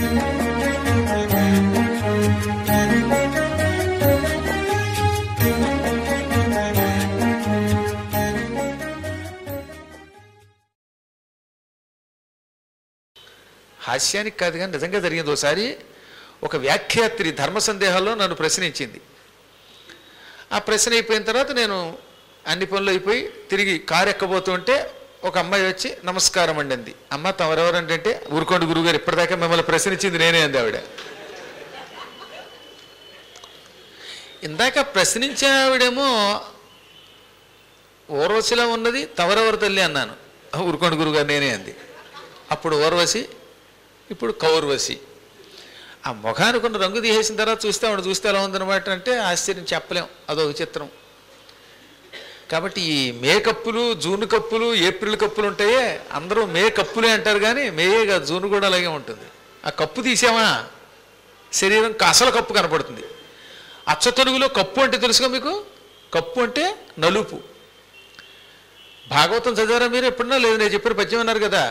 హాస్యానికి కాదు కానీ నిజంగా జరిగింది ఒకసారి ఒక వ్యాఖ్యాత్రి ధర్మ సందేహాల్లో నన్ను ప్రశ్నించింది ఆ ప్రశ్న అయిపోయిన తర్వాత నేను అన్ని పనులు అయిపోయి తిరిగి కారు ఎక్కబోతుంటే ఒక అమ్మాయి వచ్చి నమస్కారం అండి అంది అమ్మ తమరెవరంటే అంటే ఊరుకోండి గురుగారు ఇప్పటిదాకా మిమ్మల్ని ప్రశ్నించింది నేనే అంది ఆవిడ ఇందాక ప్రశ్నించే ఆవిడేమో ఊర్వశిలో ఉన్నది తవరెవరు తల్లి అన్నాను "ఆ, ఊరుకోండి గురుగారు నేనే అంది అప్పుడు ఊర్వశి ఇప్పుడు కౌర్వశి ఆ ముఖానికి ఉన్న రంగు తీసేసిన తర్వాత చూస్తే ఆవిడ చూస్తే ఎలా ఉందన్నమాట అంటే ఆశ్చర్యం చెప్పలేం అదొక చిత్రం కాబట్టి ఈ మే కప్పులు జూన్ కప్పులు ఏప్రిల్ కప్పులు ఉంటాయే అందరూ మే కప్పులే అంటారు కానీ మేయే కాదు జూన్ కూడా అలాగే ఉంటుంది ఆ కప్పు తీసామా శరీరం అసలు కప్పు కనపడుతుంది అచ్చ తెలుగులో కప్పు అంటే తెలుసుగా మీకు కప్పు అంటే నలుపు భాగవతం చదివారా మీరు ఎప్పుడన్నా లేదు నేను చెప్పిన పద్యం అన్నారు కదా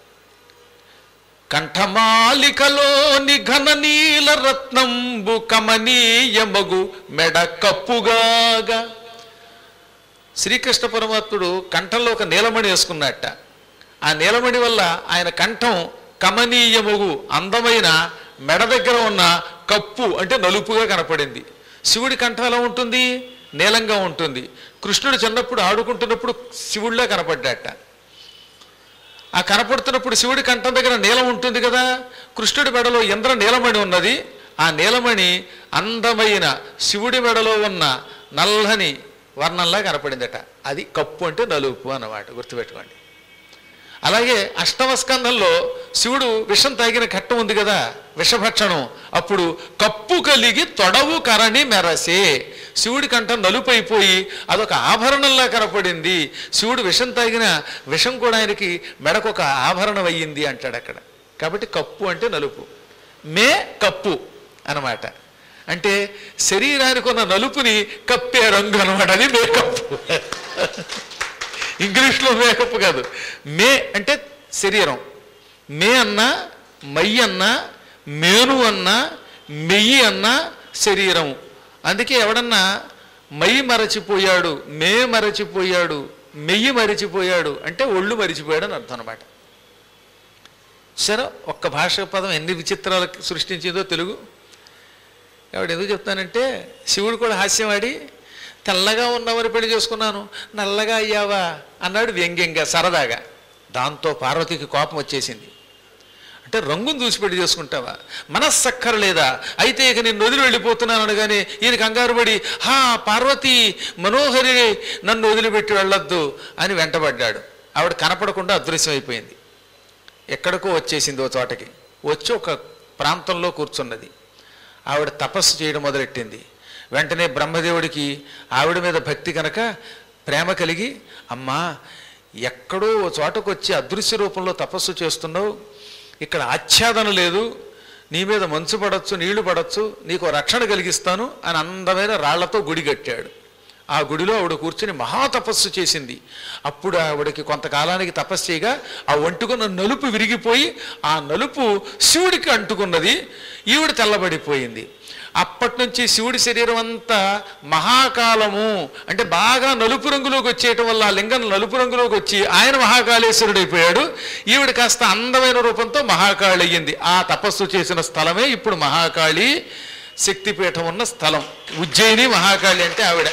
కంఠమాలికలోని ఘన నీల రత్నంబు కమనీయమగు మెడ కప్పుగాగా శ్రీకృష్ణ పరమాత్ముడు కంఠంలో ఒక నీలమణి వేసుకున్నట్ట ఆ నీలమణి వల్ల ఆయన కంఠం కమనీయముగు అందమైన మెడ దగ్గర ఉన్న కప్పు అంటే నలుపుగా కనపడింది శివుడి కంఠం ఎలా ఉంటుంది నీలంగా ఉంటుంది కృష్ణుడు చిన్నప్పుడు ఆడుకుంటున్నప్పుడు శివుడిలా కనపడ్డాట ఆ కనపడుతున్నప్పుడు శివుడి కంఠం దగ్గర నీలం ఉంటుంది కదా కృష్ణుడి మెడలో ఇంద్ర నీలమణి ఉన్నది ఆ నీలమణి అందమైన శివుడి మెడలో ఉన్న నల్లని వర్ణంలా కనపడిందట అది కప్పు అంటే నలుపు అన్నమాట గుర్తుపెట్టుకోండి అలాగే అష్టమ స్కంధంలో శివుడు విషం తాగిన ఘట్టం ఉంది కదా విషభక్షణం అప్పుడు కప్పు కలిగి తొడవు కరణి మెరసే శివుడి కంఠం నలుపు అయిపోయి అదొక ఆభరణంలా కనపడింది శివుడు విషం తాగిన విషం కూడా ఆయనకి మెడకు ఒక ఆభరణం అయ్యింది అంటాడు అక్కడ కాబట్టి కప్పు అంటే నలుపు మే కప్పు అన్నమాట అంటే శరీరానికి ఉన్న నలుపుని కప్పే రంగు అనమాట అది మేకప్పు ఇంగ్లీష్లో మేకప్ కాదు మే అంటే శరీరం మే అన్నా మయ్యి అన్నా మేను అన్నా మెయ్యి అన్నా శరీరం అందుకే ఎవడన్నా మయ్యి మరచిపోయాడు మే మరచిపోయాడు మెయ్యి మరిచిపోయాడు అంటే ఒళ్ళు మరిచిపోయాడు అని అర్థం అనమాట సరే ఒక్క భాష పదం ఎన్ని విచిత్రాలు సృష్టించిందో తెలుగు ఎవడు ఎందుకు చెప్తానంటే శివుడు కూడా హాస్యం ఆడి తెల్లగా ఉన్నవారు పెళ్లి చేసుకున్నాను నల్లగా అయ్యావా అన్నాడు వ్యంగ్యంగా సరదాగా దాంతో పార్వతికి కోపం వచ్చేసింది అంటే రంగును చూసి పెళ్లి చేసుకుంటావా మనస్సక్కరలేదా అయితే ఇక నేను వదిలి వెళ్ళిపోతున్నాను అనగానే ఈయన కంగారు పడి హా పార్వతి మనోహరి నన్ను వదిలిపెట్టి వెళ్ళొద్దు అని వెంటబడ్డాడు ఆవిడ కనపడకుండా అదృశ్యం అయిపోయింది ఎక్కడికో వచ్చేసింది ఓ చోటకి వచ్చి ఒక ప్రాంతంలో కూర్చున్నది ఆవిడ తపస్సు చేయడం మొదలెట్టింది వెంటనే బ్రహ్మదేవుడికి ఆవిడ మీద భక్తి కనుక ప్రేమ కలిగి అమ్మా ఎక్కడో ఓ చోటకు వచ్చి అదృశ్య రూపంలో తపస్సు చేస్తున్నావు ఇక్కడ ఆచ్ఛాదన లేదు నీ మీద మంచు పడచ్చు నీళ్లు పడచ్చు నీకు రక్షణ కలిగిస్తాను అని అందమైన రాళ్లతో గుడి కట్టాడు ఆ గుడిలో ఆవిడ కూర్చుని మహాతపస్సు చేసింది అప్పుడు ఆవిడకి కొంతకాలానికి తపస్సు చేయగా ఆ ఒంటుకున్న నలుపు విరిగిపోయి ఆ నలుపు శివుడికి అంటుకున్నది ఈవిడ తెల్లబడిపోయింది అప్పటి నుంచి శివుడి శరీరం అంతా మహాకాలము అంటే బాగా నలుపు రంగులోకి వచ్చేయటం వల్ల ఆ లింగం నలుపు రంగులోకి వచ్చి ఆయన మహాకాళేశ్వరుడైపోయాడు ఈవిడ కాస్త అందమైన రూపంతో మహాకాళి అయ్యింది ఆ తపస్సు చేసిన స్థలమే ఇప్పుడు మహాకాళి శక్తిపీఠం ఉన్న స్థలం ఉజ్జయిని మహాకాళి అంటే ఆవిడ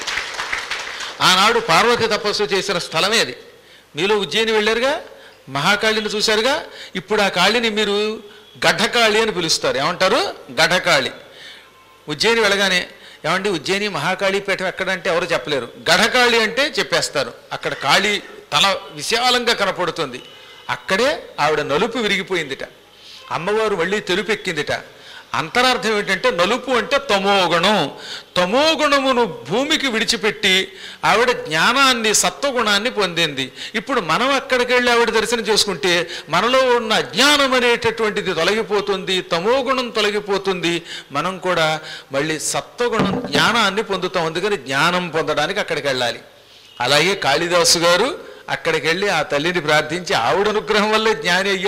ఆనాడు పార్వతి తపస్సు చేసిన స్థలమే అది మీలో ఉజ్జయిని వెళ్ళారుగా మహాకాళిని చూశారుగా ఇప్పుడు ఆ కాళిని మీరు గడ్డకాళి అని పిలుస్తారు ఏమంటారు గడ్డకాళి ఉజ్జయిని వెళ్ళగానే ఏమండి ఉజ్జయిని మహాకాళి పీఠం ఎక్కడంటే ఎవరు చెప్పలేరు గఢకాళి అంటే చెప్పేస్తారు అక్కడ కాళి తల విశాలంగా కనపడుతుంది అక్కడే ఆవిడ నలుపు విరిగిపోయిందిట అమ్మవారు మళ్ళీ తెలుపెక్కిందిట అంతరార్థం ఏంటంటే నలుపు అంటే తమోగుణం తమోగుణమును భూమికి విడిచిపెట్టి ఆవిడ జ్ఞానాన్ని సత్వగుణాన్ని పొందింది ఇప్పుడు మనం అక్కడికి వెళ్ళి ఆవిడ దర్శనం చేసుకుంటే మనలో ఉన్న అజ్ఞానం అనేటటువంటిది తొలగిపోతుంది తమోగుణం తొలగిపోతుంది మనం కూడా మళ్ళీ సత్వగుణం జ్ఞానాన్ని పొందుతాం అందుకని జ్ఞానం పొందడానికి అక్కడికి వెళ్ళాలి అలాగే కాళిదాసు గారు అక్కడికి వెళ్ళి ఆ తల్లిని ప్రార్థించి ఆవిడ అనుగ్రహం వల్లే జ్ఞాని అయ్యాడు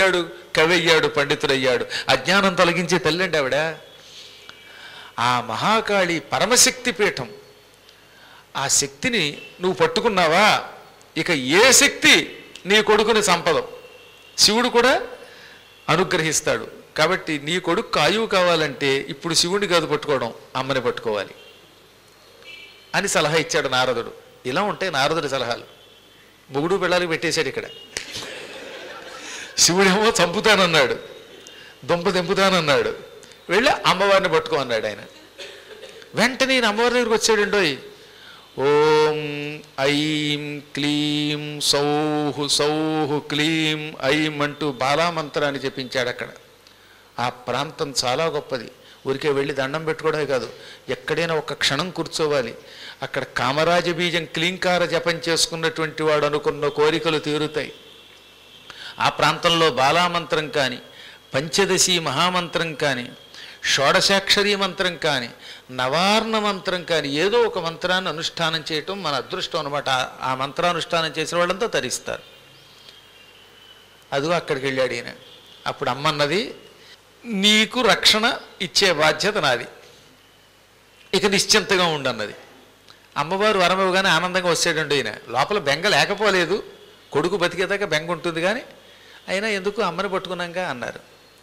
కవి అయ్యాడు పండితుడయ్యాడు అజ్ఞానం తొలగించే తల్లండి ఆవిడ ఆ మహాకాళి పరమశక్తి పీఠం ఆ శక్తిని నువ్వు పట్టుకున్నావా ఇక ఏ శక్తి నీ కొడుకుని సంపదం శివుడు కూడా అనుగ్రహిస్తాడు కాబట్టి నీ కొడుకు ఆయువు కావాలంటే ఇప్పుడు శివుడిని కాదు పట్టుకోవడం అమ్మని పట్టుకోవాలి అని సలహా ఇచ్చాడు నారదుడు ఇలా ఉంటాయి నారదుడి సలహాలు మొగుడు పిల్లలకి పెట్టేశాడు ఇక్కడ శివుడేమో చంపుతానన్నాడు దుంప తెంపుతానన్నాడు వెళ్ళి అమ్మవారిని పట్టుకో అన్నాడు ఆయన వెంటనే ఈయన అమ్మవారి దగ్గరికి వచ్చాడండోయ్ ఓం ఐం క్లీం సౌహు సౌహు క్లీం ఐం అంటూ బాలామంత్రాన్ని చెప్పించాడు అక్కడ ఆ ప్రాంతం చాలా గొప్పది ఊరికే వెళ్ళి దండం పెట్టుకోవడమే కాదు ఎక్కడైనా ఒక క్షణం కూర్చోవాలి అక్కడ కామరాజ బీజం క్లీంకార జపం చేసుకున్నటువంటి వాడు అనుకున్న కోరికలు తీరుతాయి ఆ ప్రాంతంలో బాలామంత్రం కానీ పంచదశి మహామంత్రం కానీ షోడశాక్షరీ మంత్రం కానీ నవార్ణ మంత్రం కానీ ఏదో ఒక మంత్రాన్ని అనుష్ఠానం చేయటం మన అదృష్టం అనమాట ఆ- ఆ మంత్రానుష్ఠానం చేసిన వాళ్ళంతా తరిస్తారు అదిగో అక్కడికి వెళ్ళాడు ఈయన అప్పుడు అమ్మన్నది నీకు రక్షణ ఇచ్చే బాధ్యత నాది ఇక నిశ్చింతగా ఉండన్నది అమ్మవారు వరం ఇవ్వగానే ఆనందంగా వచ్చాడండి ఈయన లోపల బెంగ లేకపోలేదు కొడుకు బతికేదాకా బెంగ ఉంటుంది కానీ అయినా ఎందుకు అమ్మని పట్టుకున్నాక అన్నారు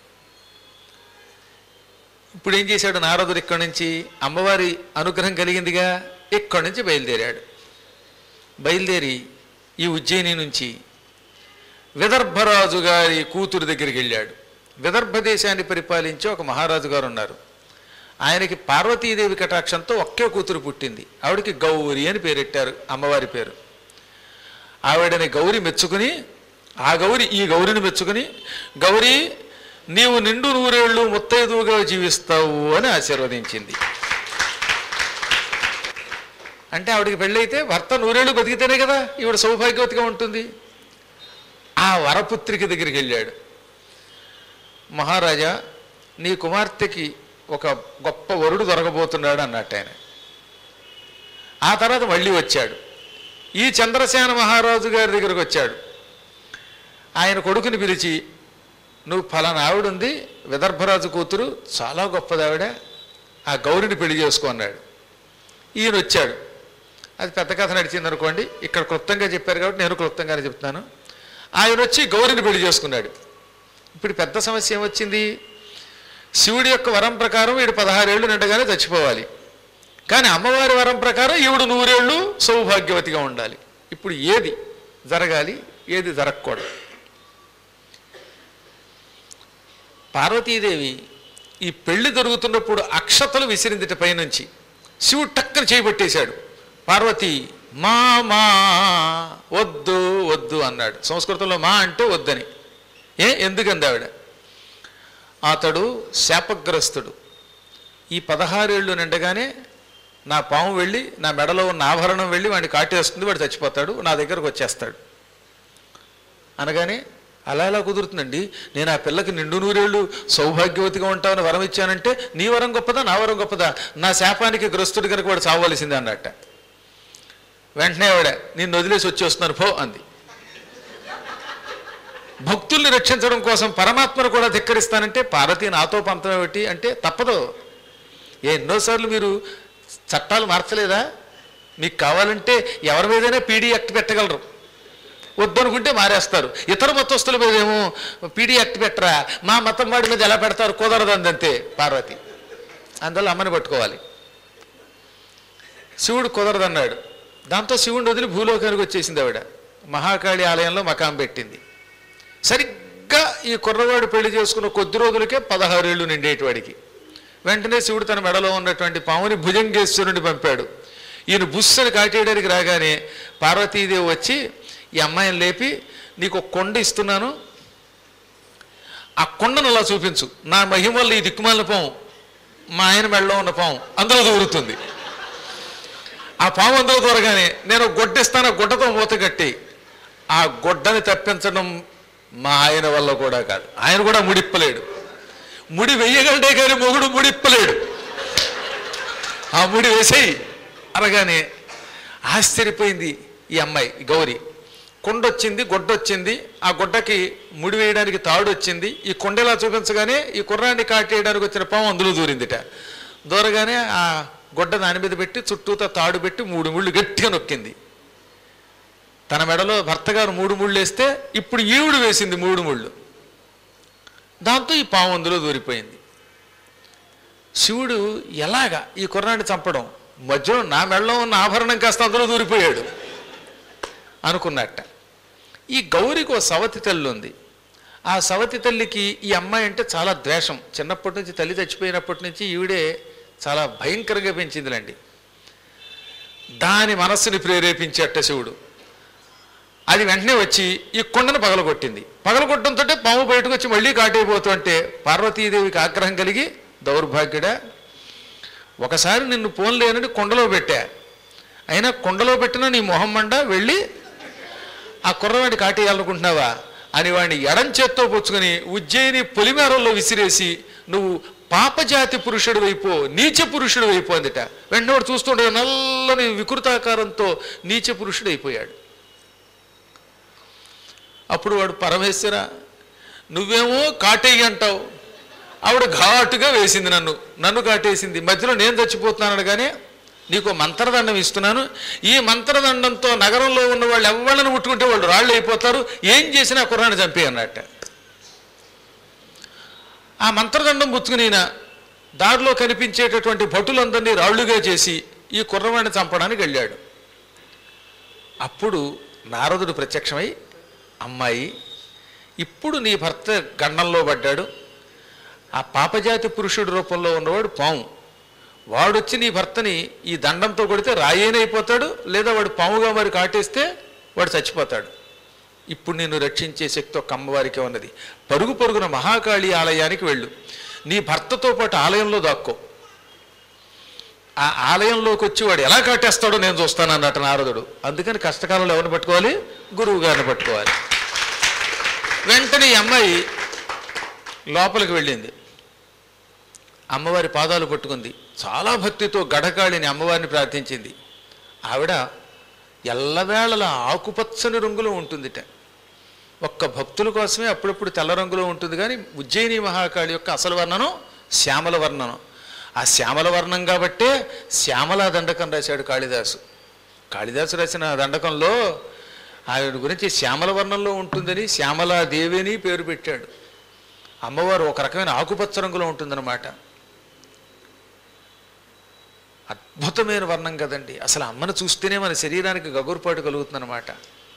ఇప్పుడు ఏం చేశాడు నారదుడు ఇక్కడి నుంచి అమ్మవారి అనుగ్రహం కలిగిందిగా ఇక్కడి నుంచి బయలుదేరాడు బయలుదేరి ఈ ఉజ్జయిని నుంచి విదర్భరాజు గారి కూతురు దగ్గరికి వెళ్ళాడు విదర్భ దేశాన్ని పరిపాలించే ఒక మహారాజు గారు ఉన్నారు ఆయనకి పార్వతీదేవి కటాక్షంతో ఒకే కూతురు పుట్టింది ఆవిడకి గౌరి అని పేరెట్టారు అమ్మవారి పేరు ఆవిడని గౌరి మెచ్చుకుని ఆ గౌరి ఈ గౌరిని మెచ్చుకుని గౌరీ నీవు నిండు నూరేళ్లు ముత్తైదువుగా జీవిస్తావు అని ఆశీర్వదించింది అంటే ఆవిడికి పెళ్ళైతే భర్త నూరేళ్లు బతికితేనే కదా ఈవిడ సౌభాగ్యవతిగా ఉంటుంది ఆ వరపుత్రిక దగ్గరికి వెళ్ళాడు మహారాజా నీ కుమార్తెకి ఒక గొప్ప వరుడు దొరకబోతున్నాడు అన్నట్టు ఆయన ఆ తర్వాత మళ్ళీ వచ్చాడు ఈ చంద్రసేన మహారాజు గారి దగ్గరకు వచ్చాడు ఆయన కొడుకుని పిలిచి నువ్వు ఫలానా ఆవిడ ఉంది విదర్భరాజు కూతురు చాలా గొప్పది ఆవిడ ఆ గౌరిని పెళ్లి చేసుకో అన్నాడు ఈయన వచ్చాడు అది పెద్ద కథ నడిచింది అనుకోండి ఇక్కడ క్లుప్తంగా చెప్పారు కాబట్టి నేను క్లుప్తంగానే చెప్తున్నాను ఆయన వచ్చి గౌరిని పెళ్లి చేసుకున్నాడు ఇప్పుడు పెద్ద సమస్య ఏమొచ్చింది శివుడి యొక్క వరం ప్రకారం వీడు పదహారేళ్ళు నిండగానే చచ్చిపోవాలి కానీ అమ్మవారి వరం ప్రకారం ఈవిడు నూరేళ్ళు సౌభాగ్యవతిగా ఉండాలి ఇప్పుడు ఏది జరగాలి ఏది జరగకూడదు పార్వతీదేవి ఈ పెళ్లి జరుగుతున్నప్పుడు అక్షతలు విసిరిందిట పైనుంచి శివుడు టక్కన చేయబట్టేశాడు పార్వతి మా మా వద్దు వద్దు అన్నాడు సంస్కృతంలో మా అంటే వద్దని ఏ ఎందుకంది ఆవిడ అతడు శాపగ్రస్తుడు ఈ పదహారేళ్ళు నిండగానే నా పాము వెళ్ళి నా మెడలో ఉన్న ఆభరణం వెళ్ళి వాడిని కాటేస్తుంది వాడు చచ్చిపోతాడు నా దగ్గరకు వచ్చేస్తాడు అనగానే అలా ఎలా కుదురుతుందండి నేను ఆ పిల్లకి నిండు నూరేళ్ళు సౌభాగ్యవతిగా ఉంటామని వరం ఇచ్చానంటే నీ వరం గొప్పదా నా వరం గొప్పదా నా శాపానికి గ్రస్తుడు కనుక వాడు చావవలసిందే అన్నట్ట వెంటనే ఆవిడ నిన్ను వదిలేసి వచ్చేస్తున్నాను పో అంది భక్తుల్ని రక్షించడం కోసం పరమాత్మను కూడా ధిక్కరిస్తానంటే పార్వతి నాతో పంతం ఏమిటి అంటే తప్పదు ఎన్నోసార్లు మీరు చట్టాలు మార్చలేదా మీకు కావాలంటే ఎవరి మీదైనా పీడీ యాక్ట్ పెట్టగలరు వద్దనుకుంటే మారేస్తారు ఇతర మతస్థుల మీద ఏమో పీడీ యాక్ట్ పెట్టరా మా మతం వాడి మీద ఎలా పెడతారు కుదరదు అందంతే పార్వతి అందువల్ల అమ్మని పట్టుకోవాలి శివుడు కుదరదన్నాడు దాంతో శివుడిని వదిలి భూలోకానికి వచ్చేసింది ఆవిడ మహాకాళి ఆలయంలో మకాం పెట్టింది సరిగ్గా ఈ కుర్రవాడు పెళ్లి చేసుకున్న కొద్ది రోజులకే పదహారేళ్ళు నిండేటివాడికి వెంటనే శివుడు తన మెడలో ఉన్నటువంటి పాముని భుజంగేశ్వరుని పంపాడు ఈయన బుస్సని కాటేయడానికి రాగానే పార్వతీదేవి వచ్చి ఈ అమ్మాయిని లేపి నీకు ఒక కొండ ఇస్తున్నాను ఆ కొండను అలా చూపించు నా మహిమ వల్ల ఈ దిక్కుమాలిన పాము మా ఆయన మెడలో ఉన్న పాము అందులో దూరుతుంది ఆ పాము అందులో దూరగానే నేను ఒక గొడ్డ ఇస్తాను ఆ గుడ్డతో మూత కట్టి ఆ గుడ్డని తప్పించడం మా ఆయన వల్ల కూడా కాదు ఆయన కూడా ముడిప్పలేడు ముడి వెయ్యగలడే కానీ మొగుడు ముడిప్పలేడు ఆ ముడి వేసేయి అనగానే ఆశ్చర్యపోయింది ఈ అమ్మాయి గౌరి కొండ వచ్చింది గొడ్డ వచ్చింది ఆ గుడ్డకి ముడి వేయడానికి తాడు వచ్చింది ఈ కొండలా చూపించగానే ఈ కుర్రాన్ని కాటేయడానికి వచ్చిన పాము అందులో దూరిందిట దూరగానే ఆ గొడ్డ దాని మీద పెట్టి చుట్టూతో తాడు పెట్టి మూడు ముళ్ళు గట్టిగా నొక్కింది తన మెడలో భర్త గారు మూడు ముళ్ళు వేస్తే ఇప్పుడు ఈవిడు వేసింది మూడు ముళ్ళు దాంతో ఈ పాము అందులో దూరిపోయింది శివుడు ఎలాగా ఈ కుర్రాన్ని చంపడం మధ్యలో నా మెడలో ఉన్న ఆభరణం కాస్త అందులో దూరిపోయాడు అనుకున్నట్ట ఈ గౌరికి ఓ సవతి తల్లి ఉంది ఆ సవతి తల్లికి ఈ అమ్మాయి అంటే చాలా ద్వేషం చిన్నప్పటి నుంచి తల్లి చచ్చిపోయినప్పటి నుంచి ఈవిడే చాలా భయంకరంగా పెంచిందిలేండి దాని మనస్సుని ప్రేరేపించేట శివుడు అది వెంటనే వచ్చి ఈ కొండను పగలగొట్టింది పగలగొట్టడంతో పాము బయటకు వచ్చి మళ్ళీ కాటైపోతుంటే పార్వతీదేవికి ఆగ్రహం కలిగి దౌర్భాగ్యుడా ఒకసారి నిన్ను పోన్లేనని కొండలో పెట్టా అయినా కొండలో పెట్టిన నీ మొహం మండ వెళ్ళి ఆ కుర్రవాడి కాటేయాలనుకుంటున్నావా అని వాడిని ఎడం చేత్తో పుచ్చుకొని ఉజ్జయిని పొలిమేరల్లో విసిరేసి నువ్వు పాపజాతి పురుషుడు వైపో నీచ పురుషుడు అయిపో అందుట వెంటనే వాడు చూస్తుంటే నల్లని వికృతాకారంతో నీచ పురుషుడు అయిపోయాడు అప్పుడు వాడు పరమేశ్వర నువ్వేమో కాటేయి అంటావు ఆవిడ ఘాటుగా వేసింది నన్ను నన్ను కాటేసింది మధ్యలో నేను చచ్చిపోతున్నాను కానీ నీకు మంత్రదండం ఇస్తున్నాను ఈ మంత్రదండంతో నగరంలో ఉన్న వాళ్ళు ఎవళ్ళని ముట్టుకుంటే వాళ్ళు రాళ్ళు అయిపోతారు ఏం చేసినా ఆ కుర్రాన్ని చంపే అన్నట్ట ఆ మంత్రదండం పుచ్చుకుని ఈయన దారిలో కనిపించేటటువంటి భటులందరినీ రాళ్ళుగా చేసి ఈ కుర్రవాడిని చంపడానికి వెళ్ళాడు అప్పుడు నారదుడు ప్రత్యక్షమై అమ్మాయి ఇప్పుడు నీ భర్త గండంలో పడ్డాడు ఆ పాపజాతి పురుషుడి రూపంలో ఉన్నవాడు పాము వాడొచ్చి నీ భర్తని ఈ దండంతో కొడితే రాయేనైపోతాడు లేదా వాడు పాముగా మరి కాటేస్తే వాడు చచ్చిపోతాడు ఇప్పుడు నిన్ను రక్షించే శక్తి ఒక అమ్మవారికే ఉన్నది పరుగు పరుగున మహాకాళి ఆలయానికి వెళ్ళు నీ భర్తతో పాటు ఆలయంలో దాక్కో ఆ ఆలయంలోకి వచ్చి వాడు ఎలా కాటేస్తాడో నేను చూస్తాను అన్నట్టు నారదుడు అందుకని కష్టకాలంలో ఎవరిని పట్టుకోవాలి గురువు గారిని పట్టుకోవాలి వెంటనే ఈ అమ్మాయి లోపలికి వెళ్ళింది అమ్మవారి పాదాలు పట్టుకుంది చాలా భక్తితో గడకాళిని అమ్మవారిని ప్రార్థించింది ఆవిడ ఎల్లవేళలా ఆకుపచ్చని రంగులో ఉంటుందిట ఒక్క భక్తుల కోసమే అప్పుడప్పుడు తెల్ల రంగులో ఉంటుంది కానీ ఉజ్జయిని మహాకాళి యొక్క అసలు వర్ణనం శ్యామల వర్ణనం ఆ శ్యామల వర్ణం కాబట్టే శ్యామల దండకం రాశాడు కాళిదాసు కాళిదాసు రాసిన దండకంలో ఆవిడ గురించి శ్యామల వర్ణంలో ఉంటుందని శ్యామలాదేవి అని పేరు పెట్టాడు అమ్మవారు ఒక రకమైన ఆకుపచ్చ రంగులో ఉంటుందన్నమాట అద్భుతమైన వర్ణం కదండి అసలు అమ్మను చూస్తేనే మన శరీరానికి గగురుపాటు కలుగుతుందన్నమాట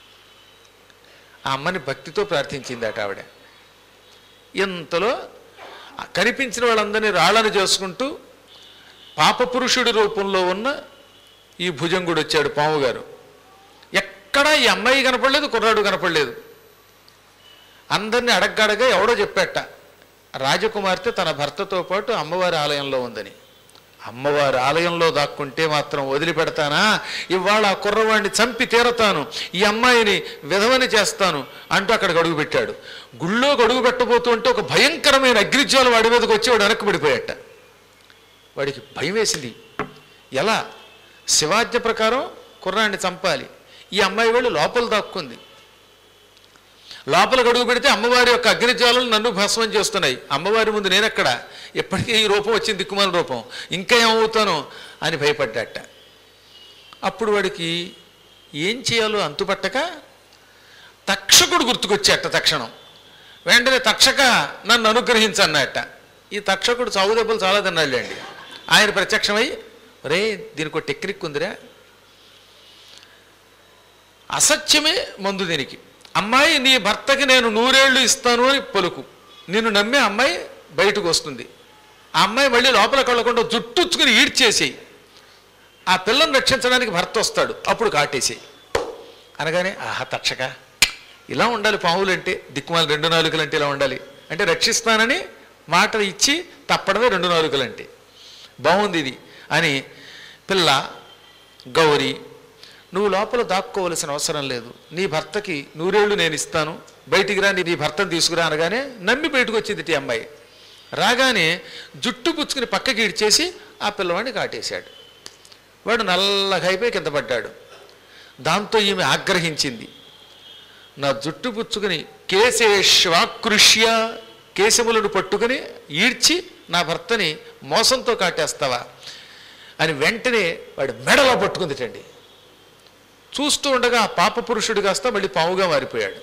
ఆ అమ్మని భక్తితో ప్రార్థించిందట ఆవిడ ఇంతలో ఆ కనిపించిన వాళ్ళందరినీ రాళ్ళను చేసుకుంటూ పాపపురుషుడి రూపంలో ఉన్న ఈ భుజంగుడు వచ్చాడు పాము గారు ఎక్కడా ఈ అమ్మాయి కనపడలేదు కుర్రాడు కనపడలేదు అందరినీ అడగడగా ఎవడో చెప్పాట రాజకుమార్తె తన భర్తతో పాటు అమ్మవారి ఆలయంలో ఉందని అమ్మవారి ఆలయంలో దాక్కుంటే మాత్రం వదిలిపెడతానా ఇవాళ ఆ కుర్రవాడిని చంపి తీరతాను ఈ అమ్మాయిని విధవని చేస్తాను అంటూ అక్కడికి అడుగు పెట్టాడు గుళ్ళోకి అడుగు పెట్టబోతుంటే ఒక భయంకరమైన అగ్నిజ్వాల వాడి మీదకి వచ్చి వాడు వెనక్కి పడిపోయాట వాడికి భయం వేసింది ఎలా శివాజ్ఞ ప్రకారం కుర్రాన్ని చంపాలి ఈ అమ్మాయి వెళ్ళి లోపల దాక్కుంది లోపల గడుగు పెడితే అమ్మవారి యొక్క అగ్నిజ్వాలలు నన్ను భస్మం చేస్తున్నాయి అమ్మవారి ముందు నేనెక్కడ ఎప్పటికీ ఈ రూపం వచ్చింది దిక్కుమాల రూపం ఇంకా ఏమవుతాను అని భయపడ్డాట అప్పుడు వాడికి ఏం చేయాలో అంతుపట్టక తక్షకుడు గుర్తుకొచ్చేట తక్షణం వెంటనే తక్షక నన్ను అనుగ్రహించన్నట్ట ఈ తక్షకుడు చావు దెబ్బలు చాలా తిన్నాళ్ళండి ఆయన ప్రత్యక్షమై రే దీనికి ఒక టెక్నిక్ ఉందిరా అసత్యమే మందు దీనికి అమ్మాయి నీ భర్తకి నేను నూరేళ్లు ఇస్తాను అని పలుకు నిన్ను నమ్మే అమ్మాయి బయటకు వస్తుంది ఆ అమ్మాయి మళ్ళీ లోపలికి వెళ్ళకుండా జుట్టుచ్చుకుని ఈడ్చేసేయి ఆ పిల్లను రక్షించడానికి భర్త వస్తాడు అప్పుడు కాటేసేయి అనగానే ఆహా తక్షక ఇలా ఉండాలి పావులు అంటే దిక్కుమాలి రెండు నాలుకలు అంటే ఇలా ఉండాలి అంటే రక్షిస్తానని మాట ఇచ్చి తప్పడమే రెండు నాలుకలు అంటే బాగుంది ఇది అని పిల్ల గౌరీ నువ్వు లోపల దాక్కోవలసిన అవసరం లేదు నీ భర్తకి నూరేళ్లు నేను ఇస్తాను బయటికి రా నీ నీ భర్తను తీసుకురా అనగానే నమ్మి బయటకు వచ్చింది టీ అమ్మాయి రాగానే జుట్టు పుచ్చుకుని పక్కకి ఇడ్చేసి ఆ పిల్లవాడిని కాటేశాడు వాడు నల్లగా అయిపోయి కింద పడ్డాడు దాంతో ఈమె ఆగ్రహించింది నా జుట్టు పుచ్చుకుని కేశేష్వాకృష్య కేశములను పట్టుకుని ఈడ్చి నా భర్తని మోసంతో కాటేస్తావా అని వెంటనే వాడు మెడలో పట్టుకుందిటండి చూస్తూ ఉండగా ఆ పాప పురుషుడు కాస్త మళ్ళీ పావుగా మారిపోయాడు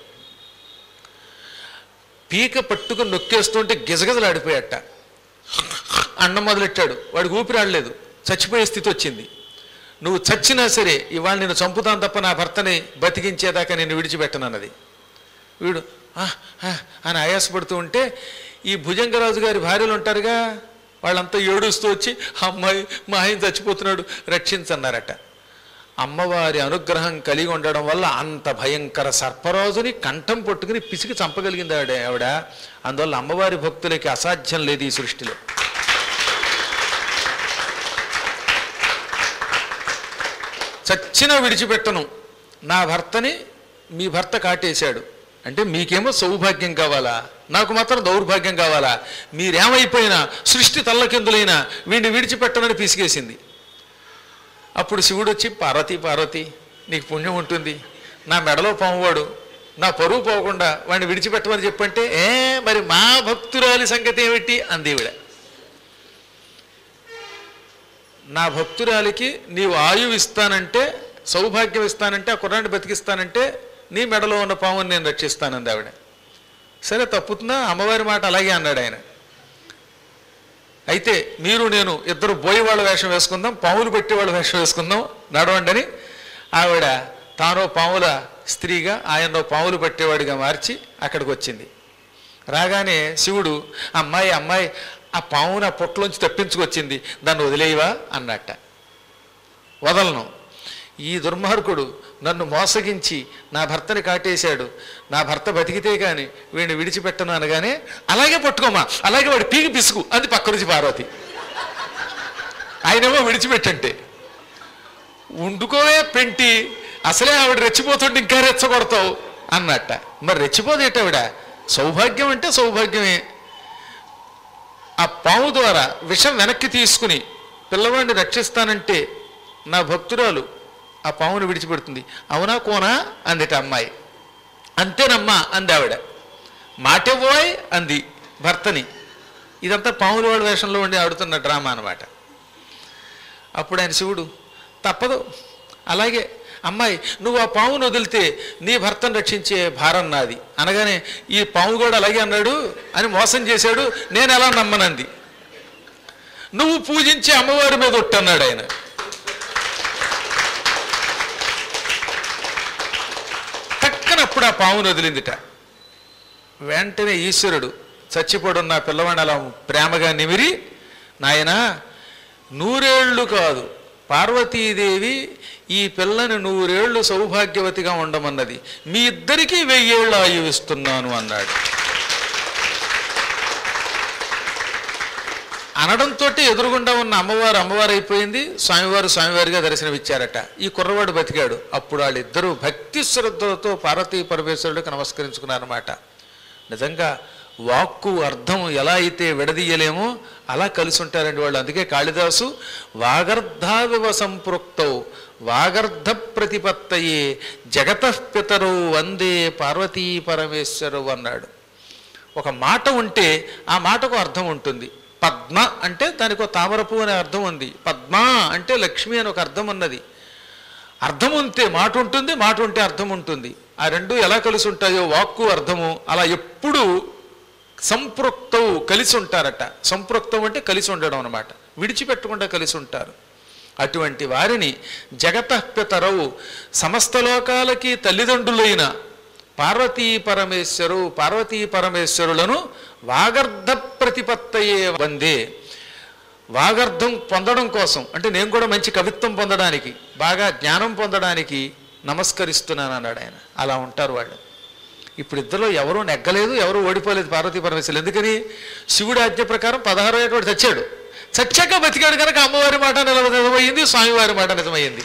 పీక పట్టుకుని నొక్కేస్తుంటే గిజగిజలాడిపోయాట అన్నం మొదలెట్టాడు వాడికి ఊపిరాడలేదు చచ్చిపోయే స్థితి వచ్చింది నువ్వు చచ్చినా సరే ఇవాళ నేను చంపుతాను తప్ప నా భర్తని బతికించేదాకా నేను విడిచిపెట్టనన్నది వీడు "ఆ, ఆ" అని ఆయాసపడుతూ ఉంటే ఈ భుజంగరాజు గారి భార్యలు ఉంటారుగా వాళ్ళంతా ఏడుస్తూ వచ్చి అమ్మాయి మా ఆయన చచ్చిపోతున్నాడు రక్షించన్నారట అమ్మవారి అనుగ్రహం కలిగి ఉండడం వల్ల అంత భయంకర సర్పరాజుని కంఠం పట్టుకుని పిసికి చంపగలిగింది ఆవిడ ఆవిడ అందువల్ల అమ్మవారి భక్తులకి అసాధ్యం లేదు ఈ సృష్టిలో చచ్చినా విడిచిపెట్టను నా భర్తని మీ భర్త కాటేశాడు అంటే మీకేమో సౌభాగ్యం కావాలా నాకు మాత్రం దౌర్భాగ్యం కావాలా మీరేమైపోయినా సృష్టి తల్లకిందులైనా వీడిని విడిచిపెట్టనని పిసిగేసింది అప్పుడు శివుడు వచ్చి పార్వతి పార్వతి నీకు పుణ్యం ఉంటుంది నా మెడలో పామువాడు నా పరువు పోకుండా వాడిని విడిచిపెట్టమని చెప్పంటే ఏ మరి మా భక్తురాలి సంగతి ఏమిటి అందేవిడ నా భక్తురాలికి నీవు ఆయువు ఇస్తానంటే సౌభాగ్యం ఇస్తానంటే ఆ కుర్రాన్ని బతికిస్తానంటే నీ మెడలో ఉన్న పాముని నేను రక్షిస్తానంది ఆవిడ సరే తప్పుతుందా అమ్మవారి మాట అలాగే అన్నాడు ఆయన అయితే మీరు నేను ఇద్దరు బోయి వాళ్ళ వేషం వేసుకుందాం పాములు పెట్టి వాళ్ళ వేషం వేసుకుందాం నడవండి అని ఆవిడ తానో పాముల స్త్రీగా ఆయనో పాములు పట్టేవాడిగా మార్చి అక్కడికి వచ్చింది రాగానే శివుడు అమ్మాయి అమ్మాయి ఆ పామును ఆ పొట్టలోంచి తప్పించుకొచ్చింది దాన్ని వదిలేయవా అన్నట్ట వదలను ఈ దుర్మార్గుడు నన్ను మోసగించి నా భర్తని కాటేశాడు నా భర్త బతికితే కానీ వీడిని విడిచిపెట్టను అనగానే అలాగే పట్టుకోమా అలాగే వాడు పీకి పిసుకు అది పక్క నుంచి పార్వతి ఆయనేమో విడిచిపెట్టంటే ఉండుకోవే పెంటి అసలే ఆవిడ రెచ్చిపోతుంటే ఇంకా రెచ్చగొడతావు అన్నట్ట మరి రెచ్చిపోదేటావిడ సౌభాగ్యం అంటే సౌభాగ్యమే ఆ పాము ద్వారా విషం వెనక్కి తీసుకుని పిల్లవాడిని రక్షిస్తానంటే నా భక్తురాలు ఆ పామును విడిచిపెడుతుంది అవునా కోనా అందిట అమ్మాయి అంతేనమ్మా అంది ఆవిడ మాటెవ్వోయ్ అంది భర్తని ఇదంతా పాముల వాడి వేషంలో ఉండి ఆడుతున్న డ్రామా అనమాట అప్పుడు ఆయన శివుడు తప్పదు అలాగే అమ్మాయి నువ్వు ఆ పామును వదిలితే నీ భర్తను రక్షించే భారం నాది అనగానే ఈ పాము కూడా అలాగే అన్నాడు అని మోసం చేశాడు నేను ఎలా నమ్మనంది నువ్వు పూజించే అమ్మవారి మీద ఒట్టన్నాడు ఆయన టక్కనప్పుడు ఆ పామును వదిలిందిట వెంటనే ఈశ్వరుడు చచ్చిపోడున్న పిల్లవాడిని అలా ప్రేమగా నిమిరి నాయనా నూరేళ్లు కాదు పార్వతీదేవి ఈ పిల్లని నూరేళ్లు సౌభాగ్యవతిగా ఉండమన్నది మీ ఇద్దరికీ వెయ్యేళ్ళు ఆయువిస్తున్నాను అన్నాడు అనడంతో ఎదురుగుండా ఉన్న అమ్మవారు అమ్మవారు అయిపోయింది స్వామివారు స్వామివారిగా దర్శనమిచ్చారట ఈ కుర్రవాడు బతికాడు అప్పుడు వాళ్ళిద్దరూ భక్తి శ్రద్ధలతో పార్వతీ పరమేశ్వరుడికి నమస్కరించుకున్నారన్నమాట నిజంగా వాక్కు అర్థం ఎలా అయితే విడదీయలేమో అలా కలిసి ఉంటారండి వాళ్ళు అందుకే కాళిదాసు వాగర్ధావివ సంపృక్తౌ వాగర్ధ ప్రతిపత్తయే జగతః పితరౌ వందే పార్వతీ పరమేశ్వరు అన్నాడు ఒక మాట ఉంటే ఆ మాటకు అర్థం ఉంటుంది పద్మ అంటే దానికి ఒక తామరపు అనే అర్థం ఉంది పద్మ అంటే లక్ష్మి అని ఒక అర్థం ఉన్నది అర్థం ఉంటే మాట ఉంటుంది మాట ఉంటే అర్థం ఉంటుంది ఆ రెండు ఎలా కలిసి ఉంటాయో వాక్కు అర్థము అలా ఎప్పుడు సంపృక్తవు కలిసి ఉంటారట సంపృక్తం అంటే కలిసి ఉండడం అనమాట విడిచిపెట్టకుండా కలిసి ఉంటారు అటువంటి వారిని జగతఃపితరవు సమస్త లోకాలకి తల్లిదండ్రులైన పార్వతీ పరమేశ్వరు పార్వతీ పరమేశ్వరులను వాగర్ధ ప్రతిపత్తయే వందే వాగర్ధం పొందడం కోసం అంటే నేను కూడా మంచి కవిత్వం పొందడానికి బాగా జ్ఞానం పొందడానికి నమస్కరిస్తున్నాను అన్నాడు ఆయన అలా ఉంటారు వాళ్ళు ఇప్పుడు ఇద్దరు ఎవరూ నెగ్గలేదు ఎవరూ ఓడిపోలేదు పార్వతీ పరమేశ్వరులు ఎందుకని శివుడి ఆజ్ఞ ప్రకారం పదహారో ఏడు చచ్చాడు చచ్చాక బతికాడు కనుక అమ్మవారి మాట నిలవ- నిజమయ్యింది స్వామివారి మాట నిజమయ్యింది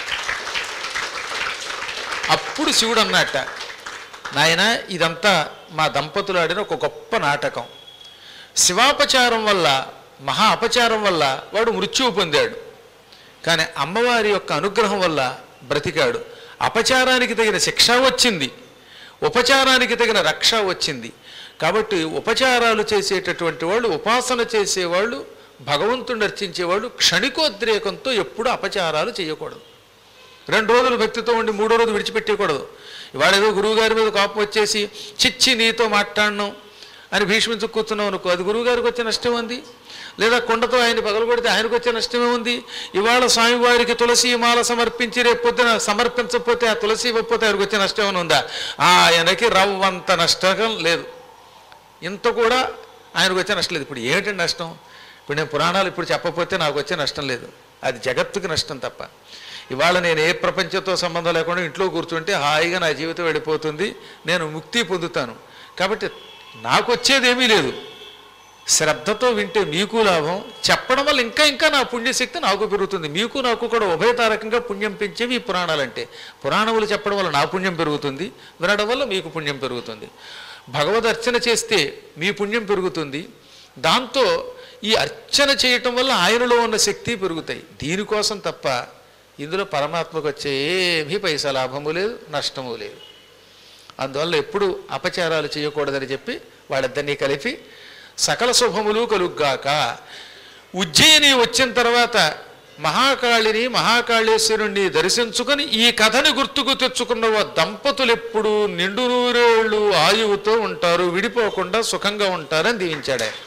అప్పుడు శివుడు అన్నట్ట నాయన ఇదంతా మా దంపతులు ఆడిన ఒక గొప్ప నాటకం శివాపచారం వల్ల మహా అపచారం వల్ల వాడు మృత్యువు పొందాడు కానీ అమ్మవారి యొక్క అనుగ్రహం వల్ల బ్రతికాడు అపచారానికి తగిన శిక్ష వచ్చింది ఉపచారానికి తగిన రక్ష వచ్చింది కాబట్టి ఉపచారాలు చేసేటటువంటి వాళ్ళు ఉపాసన చేసేవాళ్ళు భగవంతుడిని అర్చించేవాళ్ళు క్షణికోద్రేకంతో ఎప్పుడూ అపచారాలు చేయకూడదు రెండు రోజులు భక్తితో ఉండి మూడో రోజు విడిచిపెట్టేయకూడదు ఇవాళ ఏదో గురువుగారి మీద కోపం వచ్చేసి చిచ్చి నీతో మాట్లాడను అని భీష్మించు కూర్చున్నావు అనుకో అది గురువుగారికి వచ్చే నష్టం ఉంది లేదా కొండతో ఆయన పగలగొడితే ఆయనకు వచ్చే నష్టమే ఉంది ఇవాళ స్వామివారికి తులసి మాల సమర్పించి రేపు పొద్దున సమర్పించకపోతే ఆ తులసి ఇవ్వకపోతే ఆయనకు వచ్చే నష్టం ఏమైనా ఉందా ఆయనకి రవ్వంత నష్టం లేదు ఇంత కూడా ఆయనకు వచ్చే నష్టం లేదు ఇప్పుడు ఏమిటండి నష్టం ఇప్పుడు నేను పురాణాలు ఇప్పుడు చెప్పకపోతే నాకు వచ్చే నష్టం లేదు అది జగత్తుకి నష్టం తప్ప ఇవాళ నేను ఏ ప్రపంచంతో సంబంధం లేకుండా ఇంట్లో కూర్చుంటే హాయిగా నా జీవితం వెళ్ళిపోతుంది నేను ముక్తి పొందుతాను కాబట్టి నాకు వచ్చేదేమీ లేదు శ్రద్ధతో వింటే మీకు లాభం చెప్పడం వల్ల ఇంకా ఇంకా నా పుణ్యశక్తి నాకు పెరుగుతుంది మీకు నాకు కూడా ఉభయతారకంగా పుణ్యం పెంచేవి ఈ పురాణాలంటే పురాణములు చెప్పడం వల్ల నా పుణ్యం పెరుగుతుంది వినడం వల్ల మీకు పుణ్యం పెరుగుతుంది భగవద్ అర్చన చేస్తే మీ పుణ్యం పెరుగుతుంది దాంతో ఈ అర్చన చేయటం వల్ల ఆయనలో ఉన్న శక్తి పెరుగుతాయి దీనికోసం తప్ప ఇందులో పరమాత్మకు వచ్చే ఏమీ పైసా లాభము లేదు నష్టము లేదు అందువల్ల ఎప్పుడు అపచారాలు చేయకూడదని చెప్పి వాళ్ళిద్దరినీ కలిపి సకల శుభములు కలుగ్గాక ఉజ్జయిని వచ్చిన తర్వాత మహాకాళిని మహాకాళేశ్వరుణ్ణి దర్శించుకొని ఈ కథని గుర్తుకు తెచ్చుకున్న ఓ దంపతులు ఎప్పుడు నిండు నూరేళ్ళు ఆయువుతో ఉంటారు విడిపోకుండా సుఖంగా ఉంటారని దీవించాడు ఆయన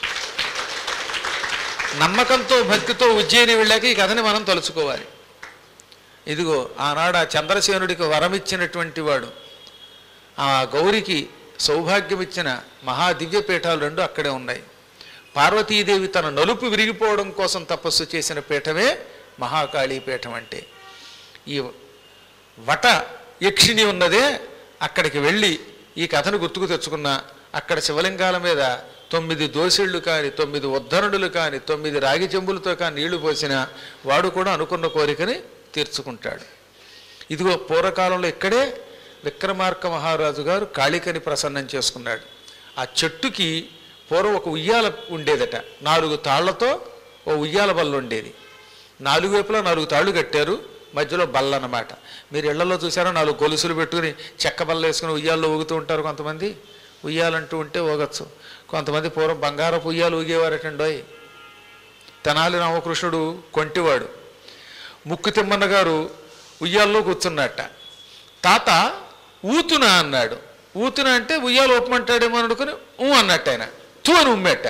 నమ్మకంతో భక్తితో ఉజ్జయిని వెళ్ళాక ఈ కథని మనం తలుచుకోవాలి ఇదిగో ఆనాడు ఆ చంద్రసేనుడికి వరమిచ్చినటువంటి వాడు ఆ గౌరికి సౌభాగ్యం ఇచ్చిన మహాదివ్య పీఠాలు రెండు అక్కడే ఉన్నాయి పార్వతీదేవి తన నలుపు విరిగిపోవడం కోసం తపస్సు చేసిన పీఠమే మహాకాళీ పీఠం అంటే ఈ వట యక్షిణి ఉన్నదే అక్కడికి వెళ్ళి ఈ కథను గుర్తుకు తెచ్చుకున్న అక్కడ శివలింగాల మీద తొమ్మిది దోసిళ్ళు కాని తొమ్మిది ఉద్ధరణులు కాని తొమ్మిది రాగి చెంబులతో కాని నీళ్లు పోసిన వాడు కూడా అనుకున్న కోరికని తీర్చుకుంటాడు ఇదిగో పూర్వకాలంలో ఇక్కడే విక్రమార్క మహారాజు గారు కాళికని ప్రసన్నం చేసుకున్నాడు ఆ చెట్టుకి పూర్వం ఒక ఉయ్యాల ఉండేదట నాలుగు తాళ్లతో ఓ ఉయ్యాల బల్ల ఉండేది నాలుగు వైపులా నాలుగు తాళ్ళు కట్టారు మధ్యలో బల్ల అన్నమాట మీరు ఇళ్లలో చూసారా నాలుగు గొలుసులు పెట్టుకుని చెక్క బల్ల వేసుకుని ఉయ్యాల్లో ఊగుతూ ఉంటారు కొంతమంది ఉయ్యాలంటూ ఉంటే ఊగచ్చు కొంతమంది పూర్వం బంగారపు ఉయ్యాలు ఊగేవారటండోయ్ తెనాలి రామకృష్ణుడు కొంటివాడు ముక్కు తిమ్మన్న గారు ఉయ్యాల్లో కూర్చున్నట్ట తాత ఊతునా అన్నాడు ఊతునా అంటే ఉయ్యాలు ఊపమంటాడేమో అని అనుకుని ఊ అన్నట్టు ఆయన తూ అని ఉమ్మెట్ట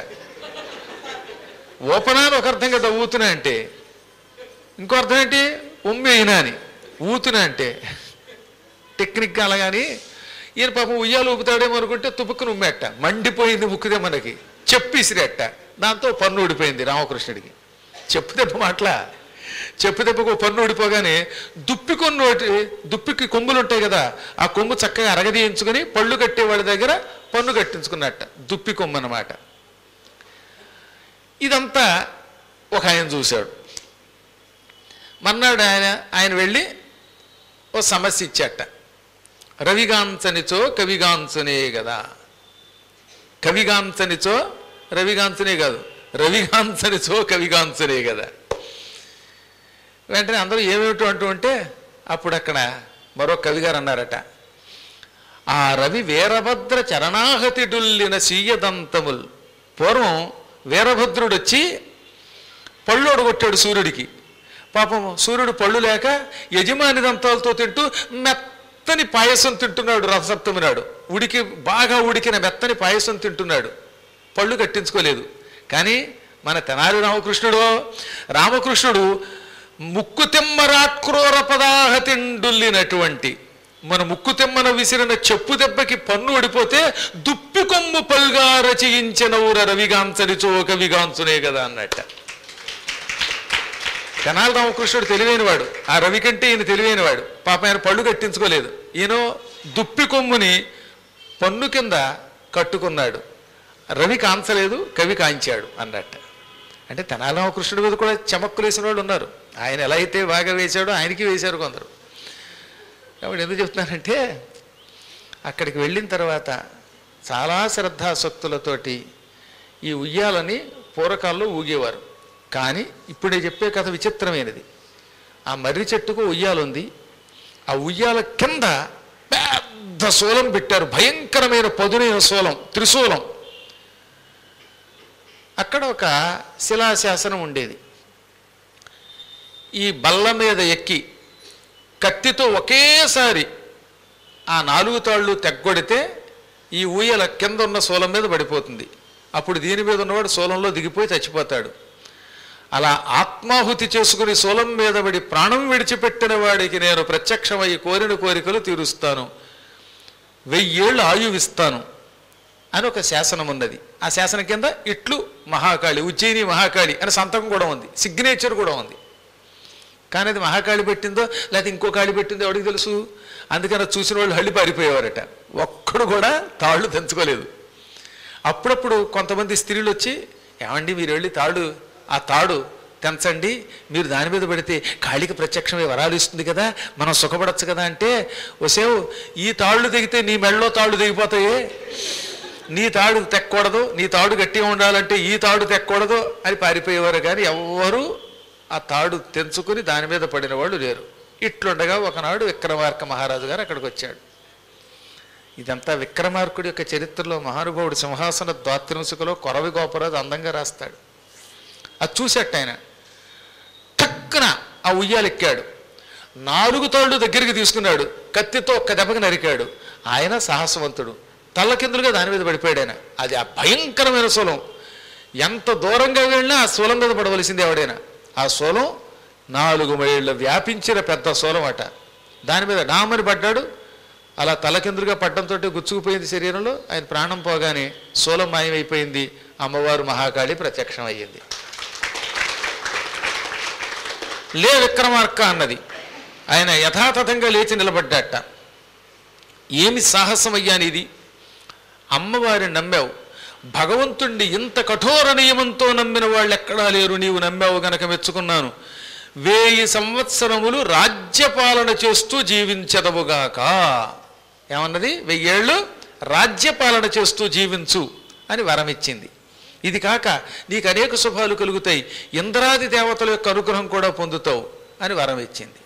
ఊపనా అని ఒక అర్థం కదా ఊతునా అంటే ఇంకో అర్థం ఏంటి ఉమ్మేయినా అని ఊతునా అంటే టెక్నిక్ అలాగాని ఈయన పాపం ఉయ్యాలు ఊపుతాడేమో అనుకుంటే తుపుక్కుని ఉమ్మేట మండిపోయింది ముక్కుదే మనకి చెప్పిసిరేట దాంతో పన్ను ఊడిపోయింది రామకృష్ణుడికి చెప్పు దెబ్బ మాటలా చెప్పు దెబ్బకు పన్ను ఊడిపోగానే దుప్పి కొన్ను ఒకటి దుప్పికి కొమ్ములు ఉంటాయి కదా ఆ కొమ్ము చక్కగా అరగదీయించుకుని పళ్ళు కట్టే వాళ్ళ దగ్గర పన్ను కట్టించుకున్నట్ట దుప్పి కొమ్ము అన్నమాట ఇదంతా ఒక ఆయన చూశాడు మన్నాడు ఆయన ఆయన వెళ్ళి ఓ సమస్య ఇచ్చాట రవిగాంచనిచో కవిగాంచనే కదా కవిగాంచనిచో రవిగాంచనే కాదు రవిగాంచనిచో కవిగాంచనే కదా వెంటనే అందరూ ఏమేమిటో అంటూ ఉంటే అప్పుడు అక్కడ మరో కవిగారు అన్నారట ఆ రవి వీరభద్ర చరణాహతి డుల్లిన సీయదంతముల్ పూర్వం వీరభద్రుడు వచ్చి పళ్ళు ఒడగొట్టాడు సూర్యుడికి పాపం సూర్యుడు పళ్ళు లేక యజమాని దంతాలతో తింటూ మెత్తని పాయసం తింటున్నాడు రథసప్తమి నాడు ఉడికి బాగా ఉడికిన మెత్తని పాయసం తింటున్నాడు పళ్ళు కట్టించుకోలేదు కానీ మన తెనాలి రామకృష్ణుడు రామకృష్ణుడు ముక్కు తిమ్మరాక్రూర పదాహ తిండుల్లినటువంటి మన ముక్కు తిమ్మన విసిరిన చెప్పు దెబ్బకి పన్ను ఓడిపోతే దుప్పి కొమ్ము పల్గా రచయించిన ఊర రవిగాంచనిచో కవిగాంచునే కదా అన్నట్ట తెనాలి రామకృష్ణుడు తెలివైనవాడు ఆ రవి కంటే ఈయన తెలివైనవాడు పాప ఆయన పళ్ళు కట్టించుకోలేదు ఈయన దుప్పి కొమ్ముని పన్ను కింద కట్టుకున్నాడు రవి కాంచలేదు కవి కాంచాడు అన్నట్ట అంటే తెనాలి రామకృష్ణుడి మీద కూడా చమక్కులు వేసిన వాళ్ళు ఉన్నారు ఆయన ఎలా అయితే బాగా వేశాడో ఆయనకి వేశారు కొందరు కాబట్టి ఎందుకు చెప్తున్నానంటే అక్కడికి వెళ్ళిన తర్వాత చాలా శ్రద్ధాసక్తులతోటి ఈ ఉయ్యాలని పూర్వకాల్లో ఊగేవారు కానీ ఇప్పుడు నేను చెప్పే కథ విచిత్రమైనది ఆ మర్రి చెట్టుకు ఉయ్యాల ఉంది ఆ ఉయ్యాల కింద పెద్ద పెద్ద శూలం పెట్టారు భయంకరమైన పదునైన శూలం త్రిశూలం అక్కడ ఒక శిలాశాసనం ఉండేది ఈ బల్ల మీద ఎక్కి కత్తితో ఒకేసారి ఆ నాలుగు తాళ్ళు తెగ్గొడితే ఈ ఊయల కింద ఉన్న శూలం మీద పడిపోతుంది అప్పుడు దీని మీద ఉన్నవాడు శూలంలో దిగిపోయి చచ్చిపోతాడు అలా ఆత్మాహుతి చేసుకుని శూలం మీద పడి ప్రాణం విడిచిపెట్టిన వాడికి నేను ప్రత్యక్షమై కోరిన కోరికలు తీరుస్తాను వెయ్యేళ్ళు ఆయువిస్తాను అని ఒక శాసనం ఉన్నది ఆ శాసనం కింద ఇట్లు మహాకాళి ఉజ్జయిని మహాకాళి అని సంతకం కూడా ఉంది సిగ్నేచర్ కూడా ఉంది కానీ అది మహాకాళి పెట్టిందో లేకపోతే ఇంకో కాళి పెట్టిందో ఎవరికి తెలుసు అందుకని అది చూసిన వాళ్ళు హళ్ళి పారిపోయేవారట ఒక్కడు కూడా తాళ్ళు తెంచుకోలేదు అప్పుడప్పుడు కొంతమంది స్త్రీలు వచ్చి ఏమండి మీరు వెళ్ళి తాడు ఆ తాడు తెంచండి మీరు దాని మీద పెడితే కాళికి ప్రత్యక్షమై వరాలు ఇస్తుంది కదా మనం సుఖపడచ్చు కదా అంటే వసేవు ఈ తాళ్ళు తెగితే నీ మెడలో తాళ్ళు తెగిపోతాయే నీ తాడు తెక్కకూడదు నీ తాడు గట్టిగా ఉండాలంటే ఈ తాడు తెక్కకూడదు అని పారిపోయేవారు కానీ ఎవ్వరూ ఆ తాడు తెంచుకుని దాని మీద పడిన వాళ్ళు లేరు ఇట్లుండగా ఒకనాడు విక్రమార్క మహారాజు గారు అక్కడికి వచ్చాడు ఇదంతా విక్రమార్కుడి యొక్క చరిత్రలో మహానుభావుడు సింహాసన ద్వాత్రింశకులో కొరవి గోపరాజు అందంగా రాస్తాడు అది చూసేట ఆయన టక్కున ఆ ఉయ్యాలెక్కాడు నాలుగు తాళ్ళు దగ్గరికి తీసుకున్నాడు కత్తితో ఒక్క దెబ్బకి నరికాడు ఆయన సాహసవంతుడు తల్లకిందులుగా దాని మీద పడిపోయాడు ఆయన అది ఆ భయంకరమైన శూలం ఎంత దూరంగా వెళ్ళినా ఆ శూలం మీద పడవలసింది ఎవడైనా ఆ శూలం నాలుగు మైళ్ళ వ్యాపించిన పెద్ద శూలం అట దాని మీద డామని పడ్డాడు అలా తలకిందులుగా పడ్డంతో గుచ్చుకుపోయింది శరీరంలో ఆయన ప్రాణం పోగానే శూలం మాయమైపోయింది అమ్మవారు మహాకాళి ప్రత్యక్షం అయ్యింది లే విక్రమార్క అన్నది ఆయన యథాతథంగా లేచి నిలబడ్డాట ఏమి సాహసం అయ్యా నీది అమ్మవారిని నమ్మావు భగవంతుణ్ణి ఇంత కఠోర నియమంతో నమ్మిన వాళ్ళు ఎక్కడా లేరు నీవు నమ్మావు గనక మెచ్చుకున్నాను వేయి సంవత్సరములు రాజ్యపాలన చేస్తూ జీవించదవుగాక ఏమన్నది వెయ్యేళ్ళు రాజ్యపాలన చేస్తూ జీవించు అని వరమిచ్చింది ఇది కాక నీకు అనేక శుభాలు కలుగుతాయి ఇంద్రాది దేవతల యొక్క అనుగ్రహం కూడా పొందుతావు అని వరం ఇచ్చింది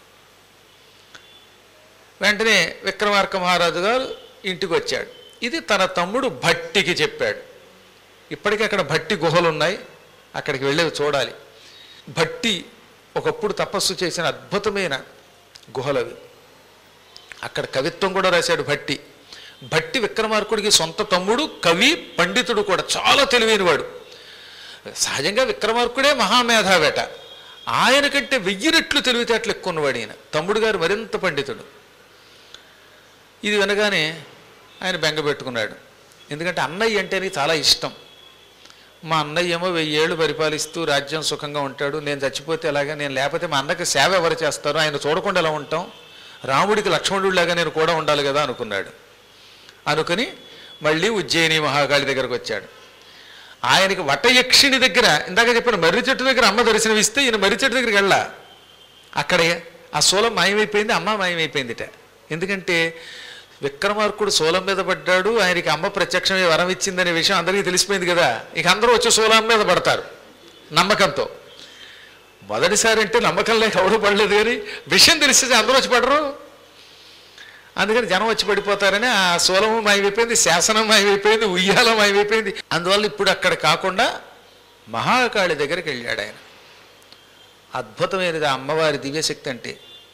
వెంటనే విక్రమార్క మహారాజు గారు ఇంటికి వచ్చాడు ఇది తన తమ్ముడు భట్టికి చెప్పాడు ఇప్పటికీ అక్కడ భట్టి గుహలు ఉన్నాయి అక్కడికి వెళ్ళేవి చూడాలి భట్టి ఒకప్పుడు తపస్సు చేసిన అద్భుతమైన గుహలవి అక్కడ కవిత్వం కూడా రాశాడు భట్టి భట్టి విక్రమార్కుడికి సొంత తమ్ముడు కవి పండితుడు కూడా చాలా తెలివైనవాడు సహజంగా విక్రమార్కుడే మహామేధావేట ఆయన కంటే వెయ్యి రెట్లు తెలివితేటలు ఎక్కువ ఉన్నవాడు ఈయన తమ్ముడు గారు మరింత పండితుడు ఇది వినగానే ఆయన బెంగ పెట్టుకున్నాడు ఎందుకంటే అన్నయ్య అంటేనే చాలా ఇష్టం మా అన్నయ్య ఏమో వెయ్యేళ్ళు పరిపాలిస్తూ రాజ్యం సుఖంగా ఉంటాడు నేను చచ్చిపోతే ఎలాగా నేను లేకపోతే మా అన్నకి సేవ ఎవరు చేస్తారు ఆయన చూడకుండా ఎలా ఉంటాం రాముడికి లక్ష్మణుడిలాగా నేను కూడా ఉండాలి కదా అనుకున్నాడు అనుకుని మళ్ళీ ఉజ్జయిని మహాకాళి దగ్గరకు వచ్చాడు ఆయనకి వటయక్షిణి దగ్గర ఇందాక చెప్పిన మర్రి చెట్టు దగ్గర అమ్మ దర్శనం ఇస్తే ఈయన మర్రి చెట్టు దగ్గరికి వెళ్ళా అక్కడే ఆ శూలం మాయమైపోయింది అమ్మ మాయమైపోయిందిట ఎందుకంటే విక్రమార్కుడు శూలం మీద పడ్డాడు ఆయనకి అమ్మ ప్రత్యక్షమే వరం ఇచ్చిందనే విషయం అందరికీ తెలిసిపోయింది కదా ఇక అందరూ వచ్చి శూలం మీద పడతారు నమ్మకంతో మొదటిసారి అంటే నమ్మకం లేక ఎవరు పడలేదు కానీ విషయం తెలిస్తే అందరూ వచ్చి పడరు అందుకని జనం వచ్చి పడిపోతారని ఆ శూలము మాయమైపోయింది శాసనం మాయమైపోయింది ఉయ్యాల మాయమైపోయింది అందువల్ల ఇప్పుడు అక్కడ కాకుండా మహాకాళి దగ్గరికి వెళ్ళాడు ఆయన అద్భుతమైనది ఆ అమ్మవారి దివ్యశక్తి అంటే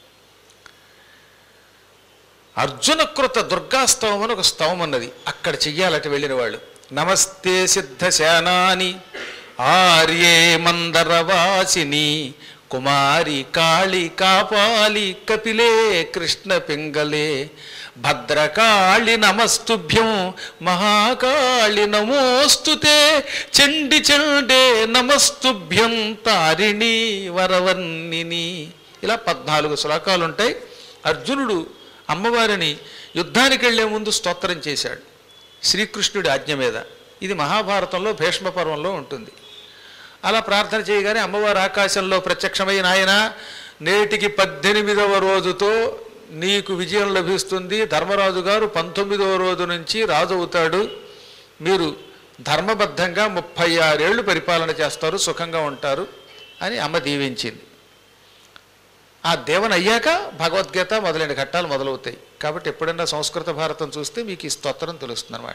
అర్జున కృత దుర్గాస్తవం అని ఒక స్తవం అన్నది అక్కడ చెయ్యాలట వెళ్ళిన వాళ్ళు నమస్తే సిద్ధశానాని ఆర్యే మందరవాసిని కుమారి కాళి కాపాలి కపిలే కృష్ణ పింగళే భద్రకాళి నమస్తుభ్యం మహాకాళి నమోస్తుతే చండి చండే నమస్తుభ్యం తారిణి వరవర్ణిని ఇలా పద్నాలుగు శ్లోకాలు ఉంటాయి అర్జునుడు అమ్మవారిని యుద్ధానికి వెళ్లే ముందు స్తోత్రం చేశాడు శ్రీకృష్ణుడి ఆజ్ఞ మీద ఇది మహాభారతంలో భీష్మ పర్వంలో ఉంటుంది అలా ప్రార్థన చేయగానే అమ్మవారు ఆకాశంలో ప్రత్యక్షమై నాయన నేటికి పద్దెనిమిదవ రోజుతో నీకు విజయం లభిస్తుంది ధర్మరాజు గారు పంతొమ్మిదవ రోజు నుంచి రాజు అవుతాడు మీరు ధర్మబద్ధంగా ముప్పై ఆరేళ్లు పరిపాలన చేస్తారు సుఖంగా ఉంటారు అని అమ్మ దీవించింది ఆ దేవన అయ్యాక భగవద్గీత మొదలైన ఘట్టాలు మొదలవుతాయి కాబట్టి ఎప్పుడైనా సంస్కృత భారతం చూస్తే మీకు ఈ స్తోత్రం తెలుస్తుంది అనమాట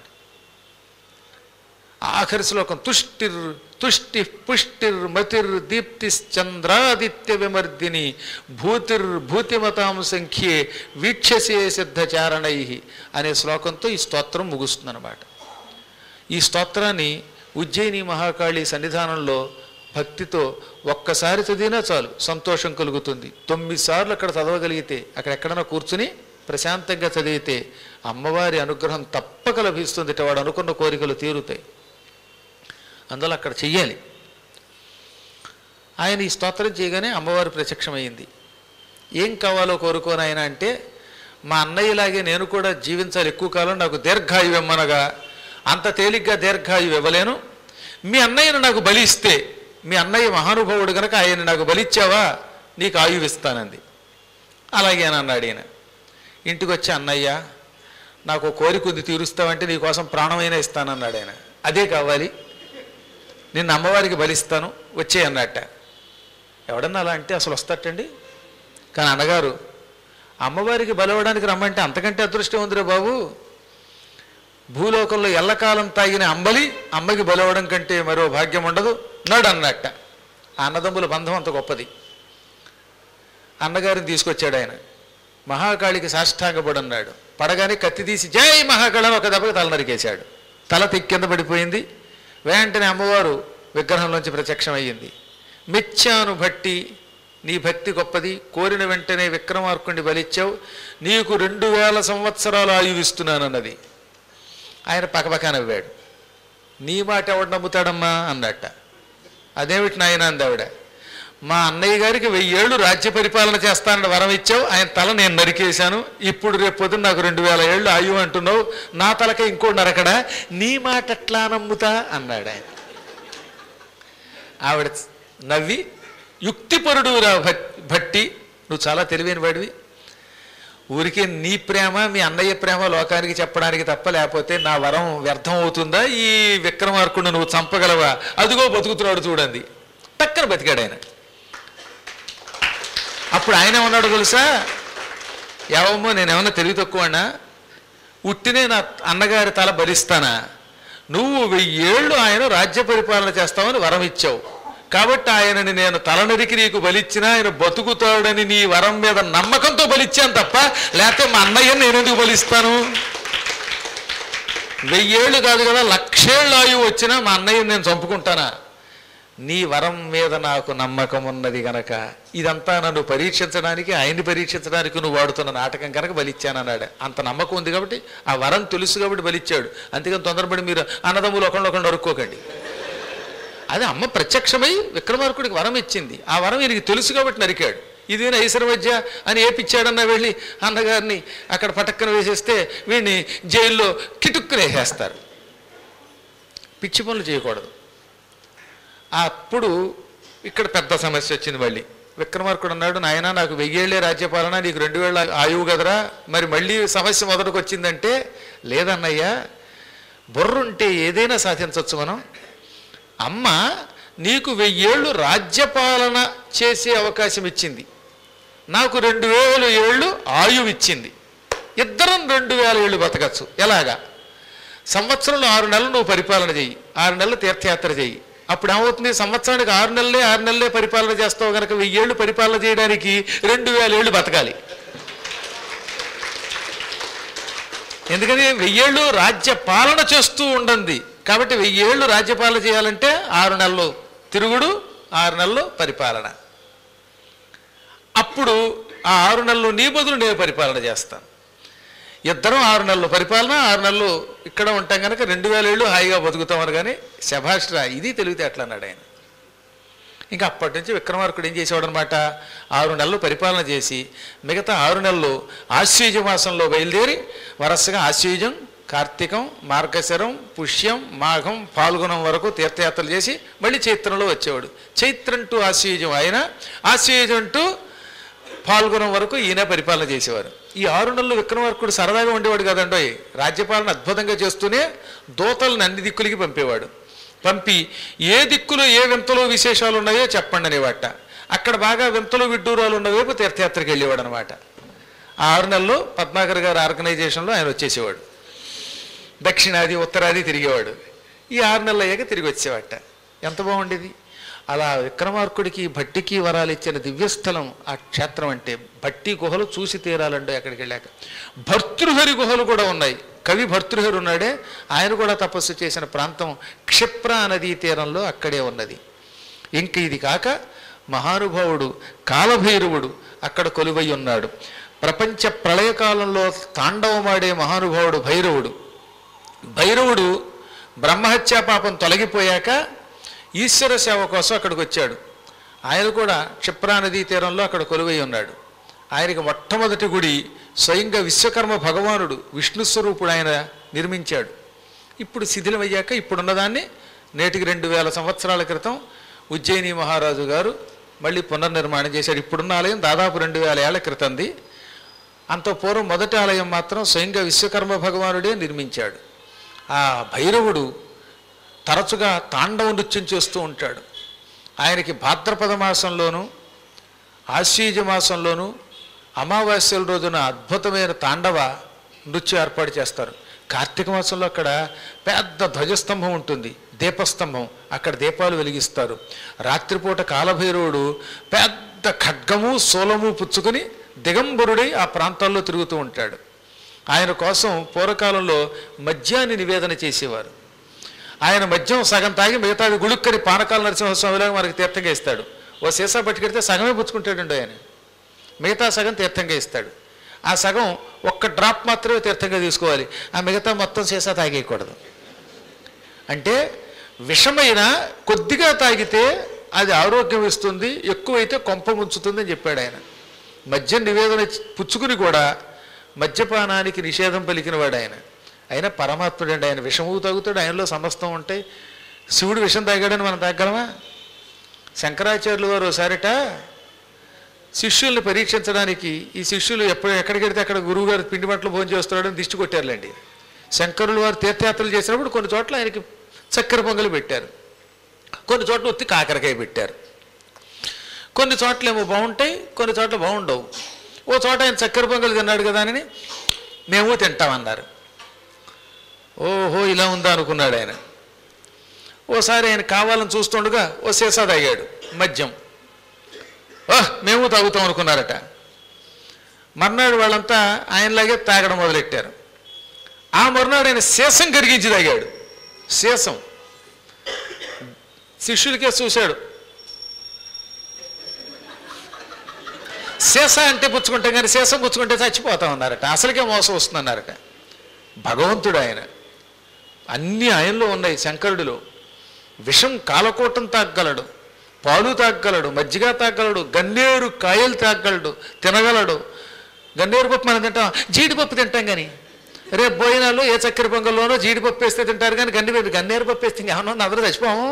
ఆఖరి శ్లోకం తుష్టిర్ తుష్టి పుష్టిర్ మతిర్ దీప్తిశ్చంద్రాదిత్య విమర్దిని భూతిర్ భూతిమతాం సంఖ్యే వీక్షసే సిద్ధచారణై అనే శ్లోకంతో ఈ స్తోత్రం ముగుస్తుందన్నమాట ఈ స్తోత్రాన్ని ఉజ్జయిని మహాకాళి సన్నిధానంలో భక్తితో ఒక్కసారి చదివినా చాలు సంతోషం కలుగుతుంది తొమ్మిది సార్లు అక్కడ చదవగలిగితే అక్కడ ఎక్కడైనా కూర్చుని ప్రశాంతంగా చదివితే అమ్మవారి అనుగ్రహం తప్పక లభిస్తుంది వాడు అనుకున్న కోరికలు తీరుతాయి అందువల్ల అక్కడ చెయ్యాలి ఆయన ఈ స్తోత్రం చేయగానే అమ్మవారు ప్రత్యక్షమైంది ఏం కావాలో కోరుకోని ఆయన అంటే మా అన్నయ్యలాగే నేను కూడా జీవించాలి ఎక్కువ కాలం నాకు దీర్ఘాయువు ఇమ్మనగా అంత తేలిగ్గా దీర్ఘాయువు ఇవ్వలేను మీ అన్నయ్యను నాకు బలి ఇస్తే మీ అన్నయ్య మహానుభావుడు గనక ఆయన నాకు బలిచ్చావా నీకు ఆయువు ఇస్తానంది అలాగే అని అన్నాడు ఈయన ఇంటికి వచ్చి అన్నయ్య నాకు ఒక కోరిక ఉంది తీరుస్తావంటే నీ కోసం ప్రాణమైనా ఇస్తానన్నాడు ఆయన అదే కావాలి నిన్ను అమ్మవారికి బలిస్తాను వచ్చే అన్నట్ట ఎవడన్నా అలా అంటే అసలు వస్తటండి కానీ అన్నగారు అమ్మవారికి బలవడానికి రమ్మంటే అంతకంటే అదృష్టం ఉందిరే బాబు భూలోకంలో ఎల్లకాలం తాగిన అంబలి అమ్మకి బలవడం కంటే మరో భాగ్యం ఉండదు నాడు అన్నట్ట ఆ అన్నదమ్ముల బంధం అంత గొప్పది అన్నగారిని తీసుకొచ్చాడు ఆయన మహాకాళికి సాష్టాంగపడి అన్నాడు పడగానే కత్తి తీసి జై మహాకాళని ఒక దెబ్బకి తల నరికేశాడు తల తెక్కి కింద పడిపోయింది వెంటనే అమ్మవారు విగ్రహంలోంచి ప్రత్యక్షమయ్యింది మెచ్చాను భట్టి నీ భక్తి గొప్పది కోరిన వెంటనే విక్రమార్కుడిని బలిచ్చావు నీకు రెండు వేల సంవత్సరాలు ఆయువిస్తున్నానన్నది ఆయన పక్కపక్క నవ్వాడు నీ మాట ఎవడు నమ్ముతాడమ్మా అన్నట్ట అదేమిటి నాయన అంది ఆవిడ మా అన్నయ్య గారికి వెయ్యేళ్ళు రాజ్య పరిపాలన చేస్తానని వరం ఇచ్చావు ఆయన తల నేను నరికేశాను ఇప్పుడు రేపు పొద్దున్న నాకు రెండు వేల ఏళ్ళు ఆయువు అంటున్నావు నా తలకే ఇంకోటి నరకడా నీ మాట ఎట్లా నమ్ముతా అన్నాడు ఆయన ఆవిడ నవ్వి యుక్తిపరుడు రా భట్టి నువ్వు చాలా తెలివైన వాడివి ఊరికే నీ ప్రేమ మీ అన్నయ్య ప్రేమ లోకానికి చెప్పడానికి తప్ప లేకపోతే నా వరం వ్యర్థం అవుతుందా ఈ విక్రమార్కుడు నువ్వు చంపగలవా అదిగో బతుకుతున్నాడు చూడండి టక్కన బతికాడు ఆయన అప్పుడు ఆయన ఏమన్నాడు తెలుసా ఏవమ్మో నేను ఏమన్నా తెలివి తక్కువనా ఉట్టినే నా అన్నగారి తల భరిస్తానా నువ్వు వెయ్యేళ్ళు ఆయన రాజ్య పరిపాలన చేస్తామని వరం ఇచ్చావు కాబట్టి ఆయనని నేను తలనరికి నీకు బలిచ్చినా ఆయన బతుకుతాడని నీ వరం మీద నమ్మకంతో బలిచ్చాను తప్ప లేకపోతే మా అన్నయ్యని నేను ఎందుకు బలిస్తాను వెయ్యేళ్ళు కాదు కదా లక్షేళ్ళు ఆయువు వచ్చినా మా అన్నయ్యని నేను చంపుకుంటానా నీ వరం మీద నాకు నమ్మకం ఉన్నది గనక ఇదంతా నన్ను పరీక్షించడానికి ఆయన్ని పరీక్షించడానికి నువ్వు వాడుతున్న నాటకం కనుక బలిచ్చానన్నాడు అంత నమ్మకం ఉంది కాబట్టి ఆ వరం తెలుసు కాబట్టి బలిచ్చాడు అందుకని తొందరపడి మీరు అన్నదమ్ములు ఒకళ్ళొకళ్ళు నరుక్కోకండి అది అమ్మ ప్రత్యక్షమై విక్రమార్కుడికి వరం ఇచ్చింది ఆ వరం ఈయనకి తెలుసు కాబట్టి నరికాడు ఇది ఐశ్వర్వజ్య అని ఏపిచ్చాడన్న వెళ్ళి అన్నగారిని అక్కడ పటక్కన వేసేస్తే వీడిని జైల్లో కిటుక్కుని వేసేస్తారు పిచ్చి పనులు చేయకూడదు అప్పుడు ఇక్కడ పెద్ద సమస్య వచ్చింది మళ్ళీ విక్రమార్కుడు అన్నాడు నాయన నాకు వెయ్యేళ్లే రాజ్యపాలన నీకు రెండు వేల ఆయువు కదరా మరి మళ్ళీ సమస్య మొదటికి వచ్చిందంటే లేదన్నయ్యా బుర్రుంటే ఏదైనా సాధించవచ్చు మనం అమ్మ నీకు వెయ్యేళ్ళు రాజ్యపాలన చేసే అవకాశం ఇచ్చింది నాకు రెండు వేల ఏళ్ళు ఆయువు ఇచ్చింది ఇద్దరం రెండు వేల ఏళ్ళు బతకచ్చు ఎలాగా సంవత్సరంలో ఆరు నెలలు నువ్వు పరిపాలన చెయ్యి ఆరు నెలలు తీర్థయాత్ర చెయ్యి అప్పుడు ఏమవుతుంది సంవత్సరానికి ఆరు నెలలే ఆరు నెలలే పరిపాలన చేస్తావు కనుక వెయ్యేళ్ళు పరిపాలన చేయడానికి రెండు వేల ఏళ్ళు బతకాలి ఎందుకని వెయ్యేళ్ళు రాజ్య పాలన చేస్తూ ఉండండి కాబట్టి వెయ్యేళ్ళు రాజ్యపాలన చేయాలంటే ఆరు నెలలు తిరుగుడు ఆరు నెలలు పరిపాలన అప్పుడు ఆ ఆరు నెలలు నీ బదులు నేను పరిపాలన చేస్తాను ఇద్దరం ఆరు నెలలు పరిపాలన ఆరు నెలలు ఇక్కడ ఉంటాం కనుక రెండు వేల ఏళ్ళు హాయిగా బతుకుతామని కానీ శభాష్రా ఇది తెలివితే ఎట్లా అన్నాడు ఆయన ఇంకా అప్పటి నుంచి విక్రమార్కుడు ఏం చేసేవాడు అనమాట ఆరు నెలలు పరిపాలన చేసి మిగతా ఆరు నెలలు ఆశ్వీజ మాసంలో బయలుదేరి వరసగా ఆశ్వీజం కార్తీకం మార్గశరం పుష్యం మాఘం పాల్గొనం వరకు తీర్థయాత్రలు చేసి మళ్ళీ చైత్రంలో వచ్చేవాడు చైత్రం టు ఆశ్వీజం ఆయన ఆశ్వీజం టు పాల్గొనం వరకు ఈయన పరిపాలన చేసేవారు ఈ ఆరు నెలలు విక్రమార్కుడు సరదాగా ఉండేవాడు కదండో రాజ్యపాలన అద్భుతంగా చేస్తూనే దోతలను అన్ని దిక్కులకి పంపేవాడు పంపి ఏ దిక్కులో ఏ వింతలో విశేషాలు ఉన్నాయో చెప్పండి అనేవాట అక్కడ బాగా వింతలు విడ్డూరాలు ఉన్న వైపు తీర్థయాత్రకి వెళ్ళేవాడు అనమాట ఆ ఆరు నెలల్లో పద్మాకర్ గారి ఆర్గనైజేషన్లో ఆయన వచ్చేసేవాడు దక్షిణాది ఉత్తరాది తిరిగేవాడు ఈ ఆరు నెలలు అయ్యాక తిరిగి వచ్చేవాట ఎంత బాగుండేది అలా విక్రమార్కుడికి భట్టికి వరాలు ఇచ్చిన దివ్యస్థలం ఆ క్షేత్రం అంటే భట్టి గుహలు చూసి తీరాలండి అక్కడికి వెళ్ళాక భర్తృహరి గుహలు కూడా ఉన్నాయి కవి భర్తృహరి ఉన్నాడే ఆయన కూడా తపస్సు చేసిన ప్రాంతం క్షిప్ర నదీ తీరంలో అక్కడే ఉన్నది ఇంక ఇది కాక మహానుభావుడు కాలభైరవుడు అక్కడ కొలువై ఉన్నాడు ప్రపంచ ప్రళయకాలంలో తాండవమాడే మహానుభావుడు భైరవుడు భైరవుడు బ్రహ్మహత్యా పాపం తొలగిపోయాక ఈశ్వర సేవ కోసం అక్కడికి వచ్చాడు ఆయన కూడా క్షిప్రా నదీ తీరంలో అక్కడ కొలువై ఉన్నాడు ఆయనకి మొట్టమొదటి గుడి స్వయంగా విశ్వకర్మ భగవానుడు విష్ణు స్వరూపుడు ఆయన నిర్మించాడు ఇప్పుడు శిథిలమయ్యాక ఇప్పుడున్నదాన్ని నేటికి రెండు వేల సంవత్సరాల క్రితం ఉజ్జయిని మహారాజు గారు మళ్ళీ పునర్నిర్మాణం చేశాడు ఇప్పుడున్న ఆలయం దాదాపు రెండు వేల ఏళ్ల క్రితంది అంత పూర్వం మొదటి ఆలయం మాత్రం స్వయంగా విశ్వకర్మ భగవానుడే నిర్మించాడు ఆ భైరవుడు తరచుగా తాండవ నృత్యం చేస్తూ ఉంటాడు ఆయనకి భాద్రపద మాసంలోనూ ఆశ్వీజ మాసంలోనూ అమావాస్యల రోజున అద్భుతమైన తాండవ నృత్యం ఏర్పాటు చేస్తారు కార్తీక మాసంలో అక్కడ పెద్ద ధ్వజస్తంభం ఉంటుంది దీపస్తంభం అక్కడ దీపాలు వెలిగిస్తారు రాత్రిపూట కాలభైరవుడు పెద్ద ఖడ్గము సోలము పుచ్చుకొని దిగంబరుడై ఆ ప్రాంతాల్లో తిరుగుతూ ఉంటాడు ఆయన కోసం పూర్వకాలంలో మద్యాన్ని నివేదన చేసేవారు ఆయన మద్యం సగం తాగి మిగతాది గుడుక్కని పానకాల నరసింహస్వామిలాగా మనకి తీర్థంగా ఇస్తాడు ఓ సీసా పట్టుకెడితే సగమే పుచ్చుకుంటాడండి ఆయన మిగతా సగం తీర్థంగా ఇస్తాడు ఆ సగం ఒక్క డ్రాప్ మాత్రమే తీర్థంగా తీసుకోవాలి ఆ మిగతా మొత్తం సీసా తాగేయకూడదు అంటే విషమైన కొద్దిగా తాగితే అది ఆరోగ్యం ఇస్తుంది ఎక్కువైతే కొంప ముంచుతుంది అని చెప్పాడు ఆయన మద్యం నివేదన పుచ్చుకుని కూడా మద్యపానానికి నిషేధం పలికినవాడు ఆయన అయినా పరమాత్ముడు అండి ఆయన విషము తాగుతాడు ఆయనలో సమస్తం ఉంటాయి శివుడు విషం తాగాడని మనం తాగలమా శంకరాచార్యులు వారు ఒకసారిట శిష్యుల్ని పరీక్షించడానికి ఈ శిష్యులు ఎప్పుడు ఎక్కడికి వెడితే అక్కడ గురువు గారు పిండి బట్టలు భోజనం చేస్తున్నాడని దిష్టి కొట్టారులేండి శంకరులు వారు తీర్థయాత్రలు చేసినప్పుడు కొన్ని చోట్ల ఆయనకి చక్కెర పొంగలు పెట్టారు కొన్ని చోట్ల ఉత్తి కాకరకాయ పెట్టారు కొన్ని చోట్ల ఏమో బాగుంటాయి కొన్ని చోట్ల బాగుండవు ఓ చోట ఆయన చక్కెర పొంగలు తిన్నాడు కదా అని మేము తింటామన్నారు ఓహో ఇలా ఉందా అనుకున్నాడు ఆయన ఓసారి ఆయన కావాలని చూస్తుండగా ఓ సీసా తాగాడు మద్యం ఓహ్ మేము తాగుతాం అనుకున్నారట మర్నాడు వాళ్ళంతా ఆయనలాగే తాగడం మొదలెట్టారు ఆ మర్నాడు ఆయన సీసం కరిగించి తాగాడు సీసం శిష్యులకే చూశాడు సీస అంటే పుచ్చుకుంటాం కానీ సీసం పుచ్చుకుంటే చచ్చిపోతాం అన్నారట అసలుకే మోసం వస్తుందన్నారట భగవంతుడు ఆయన అన్నీ ఆయనలో ఉన్నాయి శంకరుడిలో విషం కాలకోటం తాగలడు పాలు తాగలడు మజ్జిగ తాగలడు గన్నేరు కాయలు తాగలడు తినగలడు గన్నేరు పప్పు మనం తింటాం జీడిపప్పు తింటాం కానీ రేపు భోజనాల్లో ఏ చక్కెర పొంగల్లోనో జీడిపప్పు వేస్తే తింటారు కానీ గన్నేరు గన్నేరు పప్పు వేస్తే ఏమన్నా అందరూ చచ్చిపోము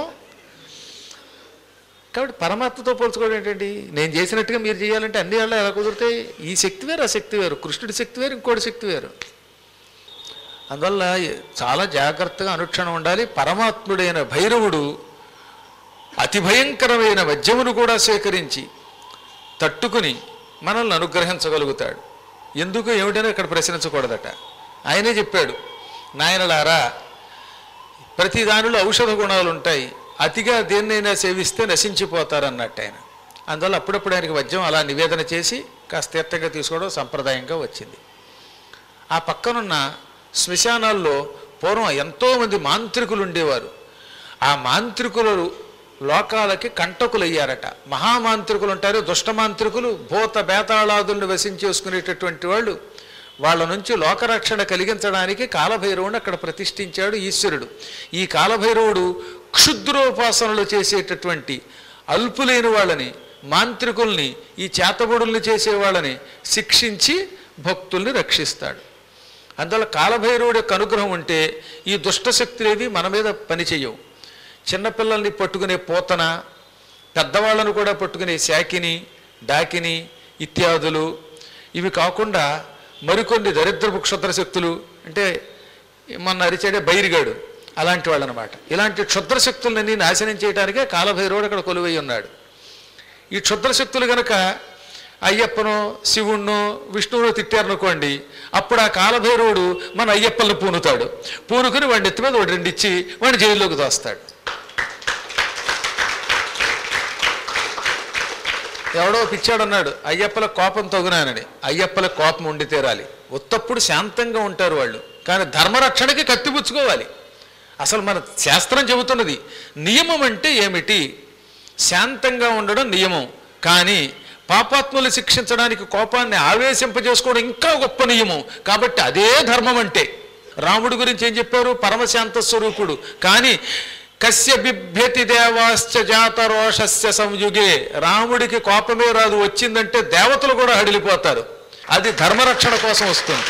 కాబట్టి పరమాత్మతో పోల్చుకోవడం ఏంటండి నేను చేసినట్టుగా మీరు చేయాలంటే అన్ని వాళ్ళు ఎలా కుదురుతాయి ఈ శక్తి వేరు ఆ శక్తి వేరు కృష్ణుడి శక్తి వేరు ఇంకోటి శక్తి వేరు అందువల్ల చాలా జాగ్రత్తగా అనుక్షణం ఉండాలి పరమాత్ముడైన భైరవుడు అతి భయంకరమైన వజ్యమును కూడా సేకరించి తట్టుకుని మనల్ని అనుగ్రహించగలుగుతాడు ఎందుకు ఏమిటని ఇక్కడ ప్రశ్నించకూడదట ఆయనే చెప్పాడు నాయనలారా ప్రతి దానిలో ఔషధ గుణాలు ఉంటాయి అతిగా దేన్నైనా సేవిస్తే నశించిపోతారన్నట్టు ఆయన అందువల్ల అప్పుడప్పుడు ఆయనకి వద్యం అలా నివేదన చేసి కాస్త తీర్థంగా తీసుకోవడం సంప్రదాయంగా వచ్చింది ఆ పక్కనున్న శ్మశానాల్లో పూర్వం ఎంతోమంది మాంత్రికులు ఉండేవారు ఆ మాంత్రికులు లోకాలకి కంటకులయ్యారట మహామాంత్రికులు ఉంటారు దుష్టమాంత్రికులు భూత బేతాళాదుల్ని వసించేసుకునేటటువంటి వాళ్ళు వాళ్ళ నుంచి లోకరక్షణ కలిగించడానికి కాలభైరవుని అక్కడ ప్రతిష్ఠించాడు ఈశ్వరుడు ఈ కాలభైరవుడు క్షుద్రోపాసనలు చేసేటటువంటి అల్పులైన వాళ్ళని మాంత్రికుల్ని ఈ చేతబడుల్ని చేసేవాళ్ళని శిక్షించి భక్తుల్ని రక్షిస్తాడు అందువల్ల కాలభైరవుడి యొక్క అనుగ్రహం ఉంటే ఈ దుష్టశక్తులేవి మన మీద పనిచేయవు చిన్నపిల్లల్ని పట్టుకునే పోతన పెద్దవాళ్ళను కూడా పట్టుకునే శాకిని డాకిని ఇత్యాదులు ఇవి కాకుండా మరికొన్ని దరిద్రపు క్షుద్ర శక్తులు అంటే మొన్న అరిచాడే బైరిగాడు అలాంటి వాళ్ళు అనమాట ఇలాంటి క్షుద్ర శక్తులన్నీ నాశనం చేయడానికే కాలభైరవుడు అక్కడ కొలువై ఉన్నాడు ఈ క్షుద్రశక్తులు గనక అయ్యప్పను శివుణ్ణు విష్ణువును తిట్టారనుకోండి అప్పుడు ఆ కాలభైరవుడు మన అయ్యప్పలను పూనుతాడు పూనుకుని వాడిని ఎత్తి మీద వాడు రెండు ఇచ్చి వాడిని జైల్లోకి దోస్తాడు ఎవడో పిచ్చాడు అన్నాడు అయ్యప్పల కోపం తగునానని అయ్యప్పల కోపం ఉండి తీరాలి ఉత్తప్పుడు శాంతంగా ఉంటారు వాళ్ళు కానీ ధర్మరక్షణకి కత్తిపుచ్చుకోవాలి అసలు మన శాస్త్రం చెబుతున్నది నియమం అంటే ఏమిటి శాంతంగా ఉండడం నియమం కానీ పాపాత్ములు శిక్షించడానికి కోపాన్ని ఆవేశింపజేసుకోవడం ఇంకా గొప్ప నియమం కాబట్టి అదే ధర్మం అంటే రాముడి గురించి ఏం చెప్పారు పరమశాంత స్వరూపుడు కానీ కస్య బిభ్యతి దేవాశ్చ జాతరోషస్య సంయుగే రాముడికి కోపమే రాదు వచ్చిందంటే దేవతలు కూడా హడిలిపోతారు అది ధర్మరక్షణ కోసం వస్తుంది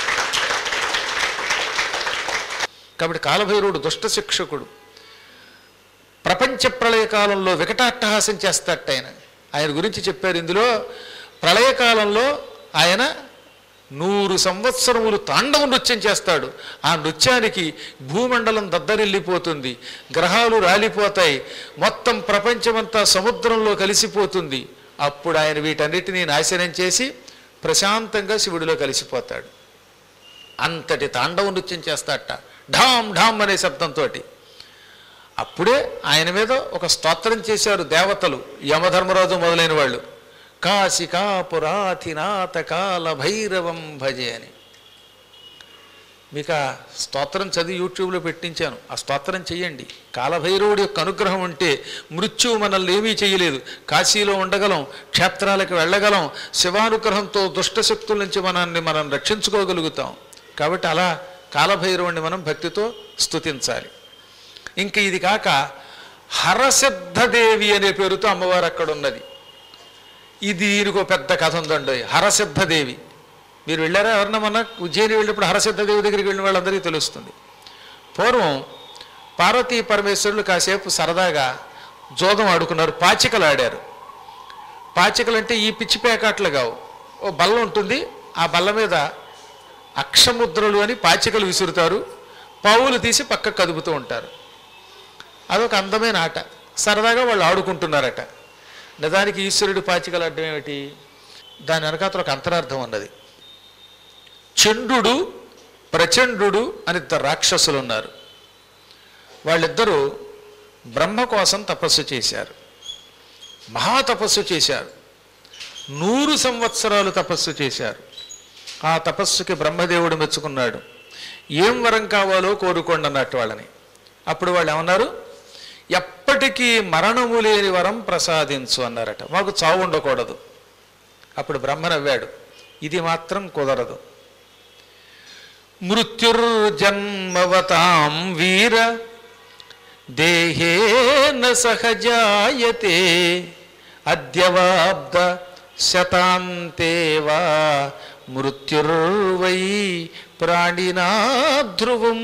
కాబట్టి కాలభైరవుడు దుష్ట శిక్షకుడు ప్రపంచ ప్రళయకాలంలో వికటాట్టహాసం చేస్తాట ఆయన ఆయన గురించి చెప్పారు ఇందులో ప్రళయకాలంలో ఆయన నూరు సంవత్సరములు తాండవ నృత్యం చేస్తాడు ఆ నృత్యానికి భూమండలం దద్దరిల్లిపోతుంది గ్రహాలు రాలిపోతాయి మొత్తం ప్రపంచమంతా సముద్రంలో కలిసిపోతుంది అప్పుడు ఆయన వీటన్నిటినీ నాశనం చేసి ప్రశాంతంగా శివుడిలో కలిసిపోతాడు అంతటి తాండవ నృత్యం చేస్తాట ఢామ్ ఢామ్ అనే శబ్దంతో అప్పుడే ఆయన మీద ఒక స్తోత్రం చేశారు దేవతలు యమధర్మరాజు మొదలైన వాళ్ళు కాశికాపురాధినాథ కాల భైరవం భజే అని మీకు ఆ స్తోత్రం చదివి యూట్యూబ్లో పెట్టించాను ఆ స్తోత్రం చెయ్యండి కాలభైరవుడి యొక్క అనుగ్రహం ఉంటే మృత్యువు మనల్ని ఏమీ చేయలేదు కాశీలో ఉండగలం క్షేత్రాలకు వెళ్ళగలం శివానుగ్రహంతో దుష్టశక్తుల నుంచి మనల్ని మనం రక్షించుకోగలుగుతాం కాబట్టి అలా కాలభైరవుణ్ణి మనం భక్తితో స్తుతించాలి ఇంక ఇది కాక హరసిద్ధదేవి అనే పేరుతో అమ్మవారు అక్కడ ఉన్నది ఇది దీనికి ఒక పెద్ద కథ ఉందండి హరసిద్ధదేవి మీరు వెళ్ళారా ఎవరన్నా మొన్న ఉజ్జయిని వెళ్ళినప్పుడు హరసిద్ధదేవి దగ్గరికి వెళ్ళిన వాళ్ళందరికీ తెలుస్తుంది పూర్వం పార్వతీ పరమేశ్వరులు కాసేపు సరదాగా జోదం ఆడుకున్నారు పాచికలు ఆడారు పాచికలు అంటే ఈ పిచ్చి పేకాట్లు కావు ఓ బల్ల ఉంటుంది ఆ బల్ల మీద అక్షముద్రలు అని పాచికలు విసురుతారు పావులు తీసి పక్కకు కదుపుతూ ఉంటారు అదొక అందమైన ఆట సరదాగా వాళ్ళు ఆడుకుంటున్నారట నిజానికి ఈశ్వరుడు పాచికలు అడ్డం ఏమిటి దాని వెనకాతల ఒక అంతరార్థం ఉన్నది చండు ప్రచండు అని ఇద్దరు రాక్షసులు ఉన్నారు వాళ్ళిద్దరూ బ్రహ్మ కోసం తపస్సు చేశారు మహా తపస్సు చేశారు నూరు సంవత్సరాలు తపస్సు చేశారు ఆ తపస్సుకి బ్రహ్మదేవుడు మెచ్చుకున్నాడు ఏం వరం కావాలో కోరుకోండి అన్నట్టు వాళ్ళని అప్పుడు వాళ్ళు ఏమన్నారు ఎప్పటికీ మరణము లేని వరం ప్రసాదించు అన్నారట మాకు చావు ఉండకూడదు అప్పుడు బ్రహ్మ నవ్వాడు ఇది మాత్రం కుదరదు మృత్యుర్జన్మవతాం వీర దేహేన సహజాయతే అద్యవాబ్ద శతాంతేవా మృత్యుర్వై ప్రాణినా ధ్రువం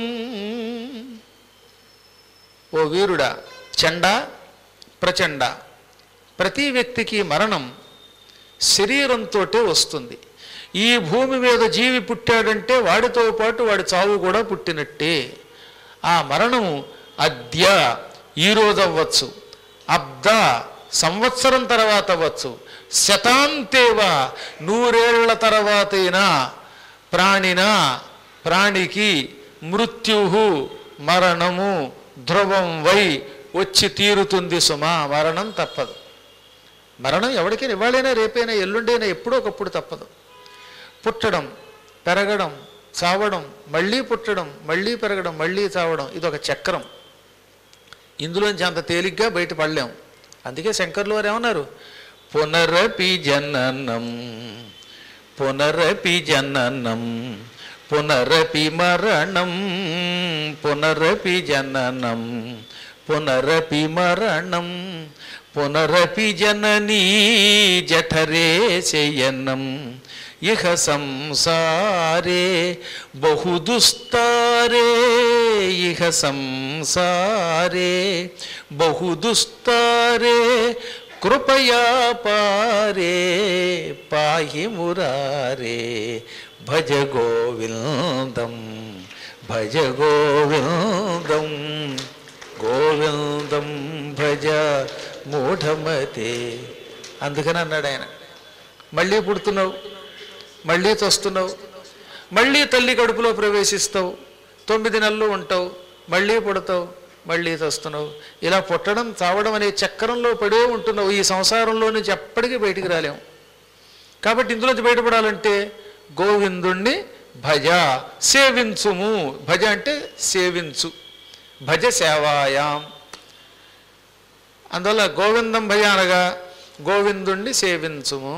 ఓ వీరుడా చండ ప్రచండ ప్రతి వ్యక్తికి మరణం శరీరంతో వస్తుంది ఈ భూమి మీద జీవి పుట్టాడంటే వాడితో పాటు వాడి చావు కూడా పుట్టినట్టే ఆ మరణము అద్య ఈరోజు అవ్వచ్చు అబ్ద సంవత్సరం తర్వాత అవ్వచ్చు శతాంతేవా నూరేళ్ల తర్వాతైనా ప్రాణిన ప్రాణికి మృత్యు మరణము ధ్రువం వై వచ్చి తీరుతుంది సుమా మరణం తప్పదు మరణం ఎవరికైనా ఇవాళైనా రేపైనా ఎల్లుండైనా ఎప్పుడో ఒకప్పుడు తప్పదు పుట్టడం పెరగడం చావడం మళ్ళీ పుట్టడం మళ్ళీ పెరగడం మళ్ళీ చావడం ఇది ఒక చక్రం ఇందులోంచి అంత తేలిగ్గా బయటపడలేం అందుకే శంకర్లు వారు ఏమన్నారు పునరపి జననం పునరపి జననం పునరపి మరణం పునరపి జననం పునరపి మరణం పునరపి జననీ జఠరే శయనం ఇహ సంసారే బహుదుస్తారే ఇహ సంసారే బహుదుస్తారే కృపయా పారే పాహి మురారే భజ గోవిందం భజ గోవిందం గోవిందం భజ మూఢమతే అందుకని అన్నాడు ఆయన మళ్ళీ పుడుతున్నావు మళ్ళీ తొస్తున్నావు మళ్ళీ తల్లి కడుపులో ప్రవేశిస్తావు తొమ్మిది నెలలు ఉంటావు మళ్ళీ పుడతావు మళ్ళీ తొస్తున్నావు ఇలా పుట్టడం చావడం అనే చక్రంలో పడే ఉంటున్నావు ఈ సంసారంలో నుంచి ఎప్పటికీ బయటికి రాలేము కాబట్టి ఇందులోంచి బయటపడాలంటే గోవిందుణ్ణి భజ సేవించుము భజ అంటే సేవించు భజ సేవాయాం అందువల్ల గోవిందం భజ అనగా గోవిందుణ్ణి సేవించుము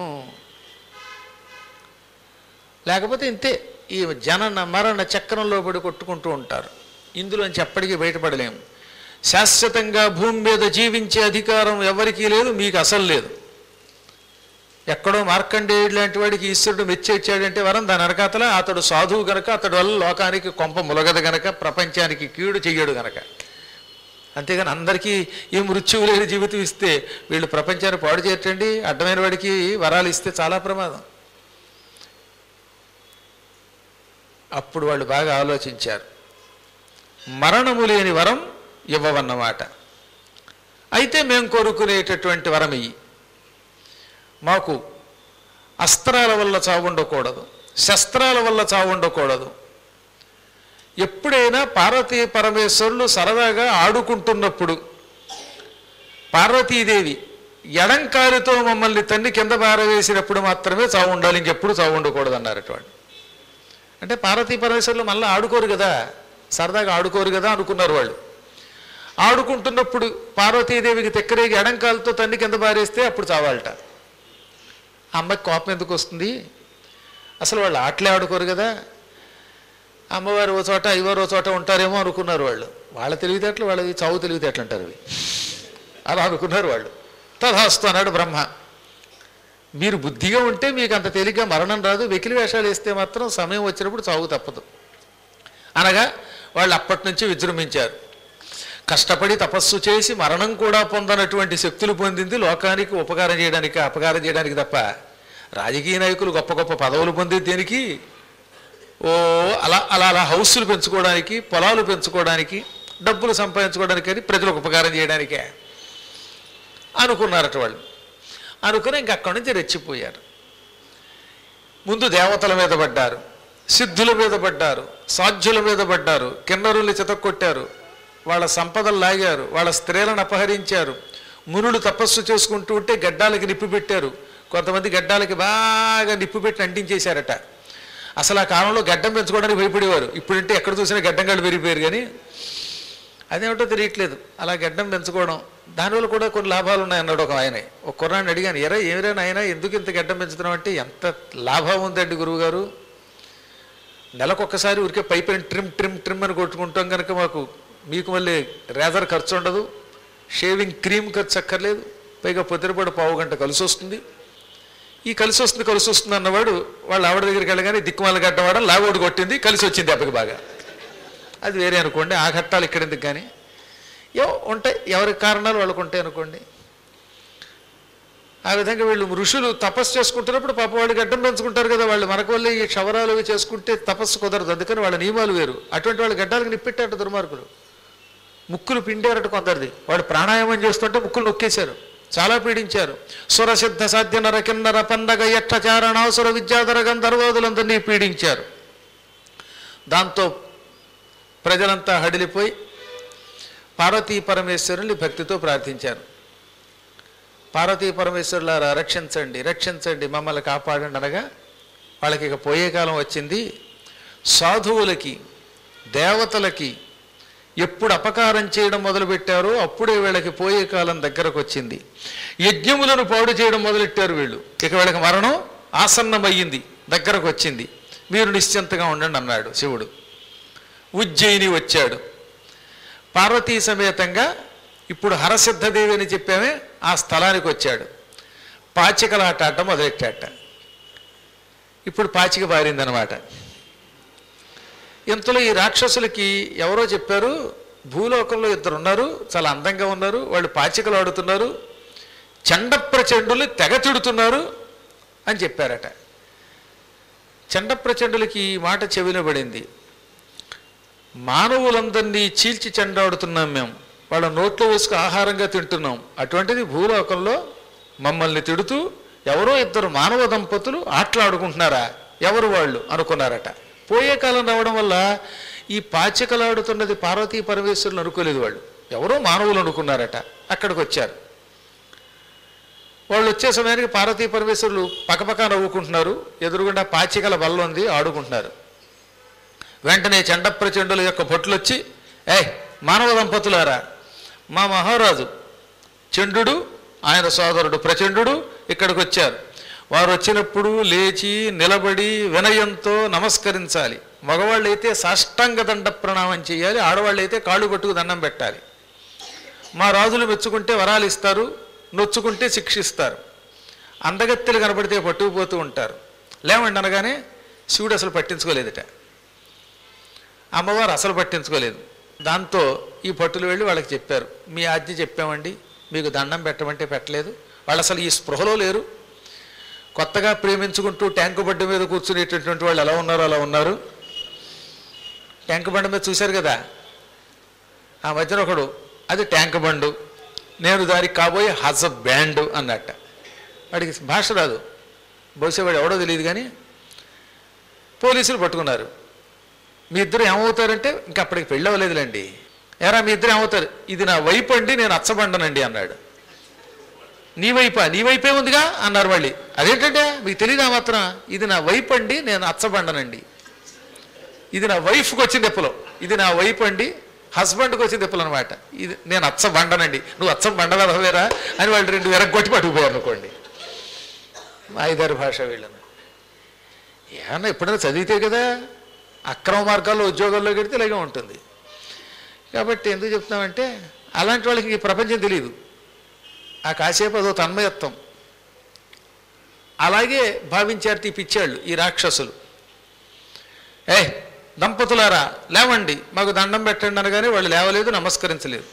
లేకపోతే ఇంతే ఈ జనన మరణ చక్రంలో పడి కొట్టుకుంటూ ఉంటారు ఇందులోంచి ఎప్పటికీ బయటపడలేము శాశ్వతంగా భూమి మీద జీవించే అధికారం ఎవరికీ లేదు మీకు అసలు లేదు ఎక్కడో మార్కండేయుడు లాంటి వాడికి ఈశ్వరుడు మెచ్చి ఇచ్చాడంటే వరం దాని వెనకాతల అతడు సాధువు గనక అతడు వల్ల లోకానికి కొంప ములగదు గనక ప్రపంచానికి కీడు చెయ్యడు గనక అంతేగాని అందరికీ ఈ మృత్యువు లేని జీవితం ఇస్తే వీళ్ళు ప్రపంచాన్ని పాడు చేయటండి అడ్డమైన వాడికి వరాలు ఇస్తే చాలా ప్రమాదం అప్పుడు వాళ్ళు బాగా ఆలోచించారు మరణము లేని వరం ఇవ్వవన్నమాట అయితే మేము కోరుకునేటటువంటి వరం ఇయ్యి మాకు అస్త్రాల వల్ల చావు ఉండకూడదు శస్త్రాల వల్ల చావు ఉండకూడదు ఎప్పుడైనా పార్వతీ పరమేశ్వరులు సరదాగా ఆడుకుంటున్నప్పుడు పార్వతీదేవి ఎడంకాలితో మమ్మల్ని తన్ని కింద పారవేసినప్పుడు మాత్రమే చావు ఉండాలి ఇంకెప్పుడు చావు ఉండకూడదు అన్నారు అటువంటి అంటే పార్వతీ పరమేశ్వరులు మళ్ళీ ఆడుకోరు కదా సరదాగా ఆడుకోరు కదా అనుకున్నారు వాళ్ళు ఆడుకుంటున్నప్పుడు పార్వతీదేవికి తెక్కరేగి ఎడంకాలతో తన్ని కింద పారేస్తే అప్పుడు చావాలట ఆ అమ్మాయికి కోపం ఎందుకు వస్తుంది అసలు వాళ్ళు ఆటలే ఆడుకోరు కదా అమ్మవారు ఓ చోట అయ్యవారు ఓ చోట ఉంటారేమో అనుకున్నారు వాళ్ళు వాళ్ళ తెలివితేటలు వాళ్ళవి చావు తెలివితేటలు అంటారు అవి అలా అనుకున్నారు వాళ్ళు తథాస్తు అన్నాడు బ్రహ్మ మీరు బుద్ధిగా ఉంటే మీకు అంత తేలిగ్గా మరణం రాదు వెకిలి వేషాలు వేస్తే మాత్రం సమయం వచ్చినప్పుడు చావు తప్పదు అనగా వాళ్ళు అప్పటి నుంచి విజృంభించారు కష్టపడి తపస్సు చేసి మరణం కూడా పొందనటువంటి శక్తులు పొందింది లోకానికి ఉపకారం చేయడానికి అపకారం చేయడానికి తప్ప రాజకీయ నాయకులు గొప్ప గొప్ప పదవులు పొందేది దేనికి ఓ అలా అలా అలా హౌస్లు పెంచుకోవడానికి పొలాలు పెంచుకోవడానికి డబ్బులు సంపాదించుకోవడానికి అని ప్రజలకు ఉపకారం చేయడానికే అనుకున్నారట వాళ్ళు అనుకుని ఇంక అక్కడి నుంచి రెచ్చిపోయారు ముందు దేవతల మీద పడ్డారు సిద్ధుల మీద పడ్డారు సాధ్యుల మీద పడ్డారు కిన్నరుల్ని చితక్కొట్టారు వాళ్ళ సంపదలు లాగారు వాళ్ళ స్త్రీలను అపహరించారు మునులు తపస్సు చేసుకుంటూ ఉంటే గడ్డాలకి నిప్పు పెట్టారు కొంతమంది గడ్డాలకి బాగా నిప్పు పెట్టి అంటించేశారట అసలు ఆ కాలంలో గడ్డం పెంచుకోవడానికి భయపడేవారు ఇప్పుడంటే ఎక్కడ చూసినా గడ్డం గడ్డ పెరిగిపోయారు కానీ అదేమిటో తెలియట్లేదు అలా గడ్డం పెంచుకోవడం దానివల్ల కూడా కొన్ని లాభాలు ఉన్నాయన్నాడు ఒక ఆయన ఒక కుర్రాన్ని అడిగాను ఎరా ఏమిరా నాయన ఎందుకు ఇంత గడ్డం పెంచుతున్నావు అంటే ఎంత లాభం ఉందండి గురువుగారు నెలకొకసారి ఊరికే పైపైన ట్రిమ్ ట్రిమ్ ట్రిమ్ అని కొట్టుకుంటాం కనుక మాకు మీకు మళ్ళీ రేజర్ ఖర్చు ఉండదు షేవింగ్ క్రీమ్ ఖర్చు అక్కర్లేదు పైగా పొద్దునపూట పావు గంట కలిసి వస్తుంది ఈ కలిసి వస్తుంది కలిసి వస్తుంది అన్నవాడు వాళ్ళ ఆవిడ దగ్గరికి వెళ్ళగానే దిక్కుమాల గడ్డవాడని లాగోడు కొట్టింది కలిసి వచ్చింది అప్పటికి బాగా అది వేరే అనుకోండి ఆ ఘట్టాలు ఇక్కడ ఎందుకు కానీ ఏవో ఉంటాయి ఎవరి కారణాలు వాళ్ళకు ఉంటాయి అనుకోండి ఆ విధంగా వీళ్ళు ఋషులు తపస్సు చేసుకుంటున్నప్పుడు పాప వాళ్ళు గడ్డం పెంచుకుంటారు కదా వాళ్ళు మనకు వల్ల ఈ క్షవరాలు అవి చేసుకుంటే తపస్సు కుదరదు అందుకని వాళ్ళ నియమాలు వేరు అటువంటి వాళ్ళ గడ్డాలకు నిప్పెట్టారట దుర్మార్గులు ముక్కులు పిండారట కొందరిది వాడు ప్రాణాయామం చేస్తుంటే ముక్కులు నొక్కేశారు చాలా పీడించారు సురసిద్ధ సాధ్య నర కిన్నర పండగ యక్ష చారణాసుర విద్యాధర గంధర్వాదులందరినీ పీడించారు దాంతో ప్రజలంతా హడిలిపోయి పార్వతీ పరమేశ్వరుని భక్తితో ప్రార్థించారు పార్వతీ పరమేశ్వరులారా రక్షించండి రక్షించండి మమ్మల్ని కాపాడండి అనగా వాళ్ళకి ఇక పోయే కాలం వచ్చింది సాధువులకి దేవతలకి ఎప్పుడు అపకారం చేయడం మొదలుపెట్టారో అప్పుడే వీళ్ళకి పోయే కాలం దగ్గరకు వచ్చింది యజ్ఞములను పాడు చేయడం మొదలెట్టారు వీళ్ళు ఇక వీళ్ళకి మరణం ఆసన్నమయ్యింది దగ్గరకు వచ్చింది మీరు నిశ్చింతగా ఉండండి అన్నాడు శివుడు ఉజ్జయిని వచ్చాడు పార్వతీ సమేతంగా ఇప్పుడు హరసిద్ధదేవి అని చెప్పామే ఆ స్థలానికి వచ్చాడు పాచికలాట ఆట మొదలెట్టాట ఇప్పుడు పాచిక బారిందనమాట ఇంతలో ఈ రాక్షసులకి ఎవరో చెప్పారు భూలోకంలో ఇద్దరు ఉన్నారు చాలా అందంగా ఉన్నారు వాళ్ళు పాచికలు ఆడుతున్నారు చండప్రచండులు తెగ తిడుతున్నారు అని చెప్పారట చండప్రచండులకి ఈ మాట చెవిన పడింది మానవులందరినీ చీల్చి చెండాడుతున్నాం మేము వాళ్ళ నోట్లో వేసుకు ఆహారంగా తింటున్నాం అటువంటిది భూలోకంలో మమ్మల్ని తిడుతూ ఎవరో ఇద్దరు మానవ దంపతులు ఆటలాడుకుంటున్నారా ఎవరు వాళ్ళు అనుకున్నారట పోయే కాలం రావడం వల్ల ఈ పాచికలాడుతున్నది పార్వతీ పరమేశ్వరులు అనుకోలేదు వాళ్ళు ఎవరో మానవులు అనుకున్నారట అక్కడికి వచ్చారు వాళ్ళు వచ్చే సమయానికి పార్వతీ పరమేశ్వరులు పక్కపక్క నవ్వుకుంటున్నారు ఎదురుగుండా పాచికల బల్ల ఉంది ఆడుకుంటున్నారు వెంటనే చండప్రచండుల యొక్క భటులు వచ్చి ఏ మానవ దంపతులారా మా మహారాజు చండు ఆయన సోదరుడు ప్రచండు ఇక్కడికి వచ్చారు వారు వచ్చినప్పుడు లేచి నిలబడి వినయంతో నమస్కరించాలి మగవాళ్ళు అయితే సాష్టాంగ దండ ప్రణామం చేయాలి ఆడవాళ్ళు అయితే కాళ్ళు పట్టుకు దండం పెట్టాలి మా రాజులు మెచ్చుకుంటే వరాలు ఇస్తారు నొచ్చుకుంటే శిక్షిస్తారు అందగత్తెలు కనబడితే పట్టుకుపోతూ ఉంటారు లేవండి అనగానే శివుడు అసలు పట్టించుకోలేదట అమ్మవారు అసలు పట్టించుకోలేదు దాంతో ఈ పట్టులు వెళ్ళి వాళ్ళకి చెప్పారు మీ ఆజ్ఞ చెప్పామండి మీకు దండం పెట్టమంటే పెట్టలేదు వాళ్ళు అసలు ఈ స్పృహలో లేరు కొత్తగా ప్రేమించుకుంటూ ట్యాంకు బండి మీద కూర్చునేటటువంటి వాళ్ళు ఎలా ఉన్నారో అలా ఉన్నారు ట్యాంకు బండి మీద చూశారు కదా ఆ మధ్యన ఒకడు అది ట్యాంక్ బండు నేను దానికి కాబోయే హజ బ్యాండ్ అన్నట్ట వాడికి భాష రాదు బహుశా వాడు ఎవడో తెలియదు కానీ పోలీసులు పట్టుకున్నారు మీ ఇద్దరు ఏమవుతారంటే ఇంకా అప్పటికి పెళ్ళి అవ్వలేదులేండి ఎరా మీ ఇద్దరు ఏమవుతారు ఇది నా వైపు అండి నేను అచ్చబండనండి అన్నాడు నీ వైపా నీ వైపే ఉందిగా అన్నారు మళ్ళీ అదేంటంటే మీకు తెలియదా మాత్రం ఇది నా వైపు అండి నేను అచ్చబండనండి ఇది నా వైఫ్కి వచ్చిన దెప్పలో ఇది నా వైపు అండి హస్బెండ్కి వచ్చిన దెప్పలు అనమాట ఇది నేను అచ్చ బండనండి నువ్వు అచ్చ బండవేరా అని వాళ్ళు రెండు వెరగొట్టి పట్టుకుపోయారు అనుకోండి మా ఐదారు భాష వీళ్ళని ఏమన్నా ఎప్పుడైనా చదివితే కదా అక్రమ మార్గాల్లో ఉద్యోగాల్లో కడితే ఇలాగే ఉంటుంది కాబట్టి ఎందుకు చెప్తున్నామంటే అలాంటి వాళ్ళకి ఈ ప్రపంచం తెలియదు ఆ కాసేపు అదో తన్మయత్వం అలాగే భావించారు ఈ పిచ్చాళ్ళు ఈ రాక్షసులు ఏ దంపతులారా లేవండి మాకు దండం పెట్టండి అనగానే వాళ్ళు లేవలేదు నమస్కరించలేదు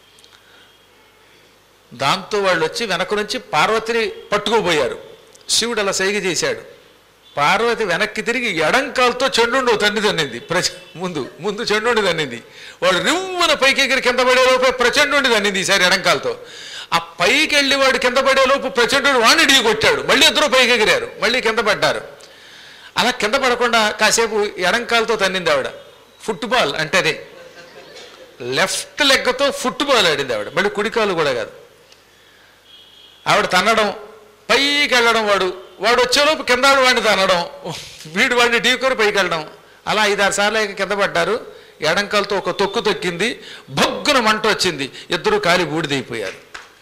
దాంతో వాళ్ళు వచ్చి వెనక నుంచి పార్వతిని పట్టుకోబోయారు శివుడు అలా సైగ చేశాడు పార్వతి వెనక్కి తిరిగి ఎడంకాలతో చెండుండు తన్ని తన్నింది ప్రచ ముందు ముందు చెండుండి తన్నింది వాడు రివ్వున పైకి ఎగిరి కింద పడేలోపు ప్రచండుండి తన్నింది ఈసారి ఎడంకాలతో ఆ పైకి వెళ్ళి వాడు కింద పడేలోపు ప్రచండుడు వాణ్ణి ఢీ కొట్టాడు మళ్ళీ ఇద్దరు పైకి ఎగిరారు మళ్ళీ కింద పడ్డారు అలా కింద పడకుండా కాసేపు ఎడంకాలతో తన్నింది ఆవిడ ఫుట్బాల్ అంటే అదే లెఫ్ట్ లెగ్గతో ఫుట్బాల్ ఆడింది ఆవిడ మళ్ళీ కుడికాలు కూడా కాదు ఆవిడ తన్నడం పైకి వెళ్ళడం వాడు వాడు వచ్చేలోపు కింద ఆవిడ వాడిని తన్నడం వీడు వాడిని ఢీకొని పైకి వెళ్ళడం అలా ఐదారు సార్లు ఇక కింద పడ్డారు ఎడంకాలతో ఒక తొక్కు తొక్కింది భగ్గున మంట వచ్చింది ఇద్దరు కాలి బూడిదైపోయారు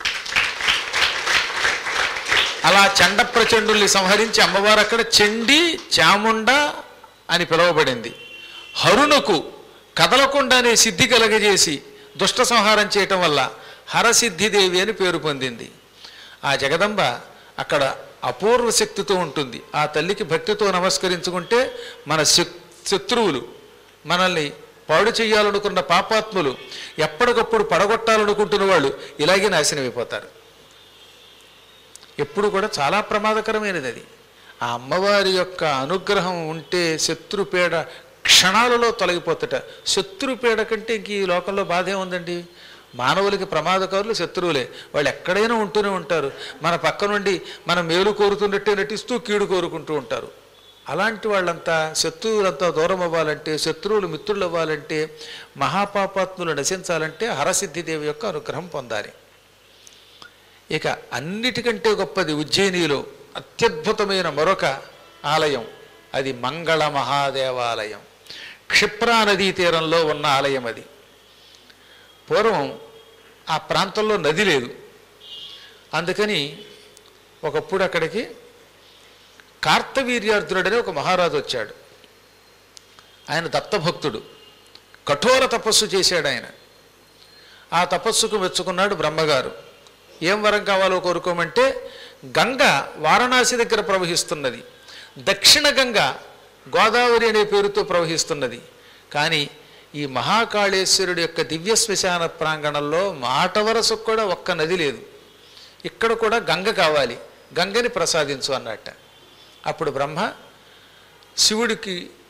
అలా చండ ప్రచండుల్ని సంహరించి అమ్మవారు అక్కడ చండి చాముండ అని పిలువబడింది హరుణకు కదలకుండానే సిద్ధి కలగజేసి దుష్ట సంహారం చేయటం వల్ల హరసిద్ధిదేవి అని పేరు పొందింది ఆ జగదంబ అక్కడ అపూర్వ శక్తితో ఉంటుంది ఆ తల్లికి భక్తితో నమస్కరించుకుంటే మన శక్- శత్రువులు మనల్ని పాడు చేయాలనుకున్న పాపాత్ములు ఎప్పటికప్పుడు పడగొట్టాలనుకుంటున్న వాళ్ళు ఇలాగే నాశనమైపోతారు ఎప్పుడు కూడా చాలా ప్రమాదకరమైనది అది ఆ అమ్మవారి యొక్క అనుగ్రహం ఉంటే శత్రుపీడ క్షణాలలో తొలగిపోతట శత్రుపీడ కంటే ఇంక ఈ లోకంలో బాధ ఏముందండి మానవులకి ప్రమాదకారులు శత్రువులే వాళ్ళు ఎక్కడైనా ఉంటూనే ఉంటారు మన పక్క నుండి మన మేలు కోరుతున్నట్టే నటిస్తూ కీడు కోరుకుంటూ ఉంటారు అలాంటి వాళ్ళంతా శత్రువులంతా దూరం అవ్వాలంటే శత్రువులు మిత్రులు అవ్వాలంటే మహాపాపాత్ములు నశించాలంటే హరసిద్ధిదేవి యొక్క అనుగ్రహం పొందాలి ఇక అన్నిటికంటే గొప్పది ఉజ్జయినిలో అత్యద్భుతమైన మరొక ఆలయం అది మంగళ మహాదేవాలయం క్షిప్రా నదీ తీరంలో ఉన్న ఆలయం అది పూర్వం ఆ ప్రాంతంలో నది లేదు అందుకని ఒకప్పుడు అక్కడికి కార్తవీర్యార్జునుడని ఒక మహారాజు వచ్చాడు ఆయన దత్తభక్తుడు కఠోర తపస్సు చేశాడు ఆయన ఆ తపస్సుకు మెచ్చుకున్నాడు బ్రహ్మగారు ఏం వరం కావాలో కోరుకోమంటే గంగ వారణాసి దగ్గర ప్రవహిస్తున్నది దక్షిణ గంగ గోదావరి అనే పేరుతో ప్రవహిస్తున్నది కానీ ఈ మహాకాళేశ్వరుడి యొక్క దివ్య శ్మశాన ప్రాంగణంలో మాట వరసకు కూడా ఒక్క నది లేదు ఇక్కడ కూడా గంగ కావాలి గంగని ప్రసాదించు అన్నట్ట అప్పుడు బ్రహ్మ శివుడికి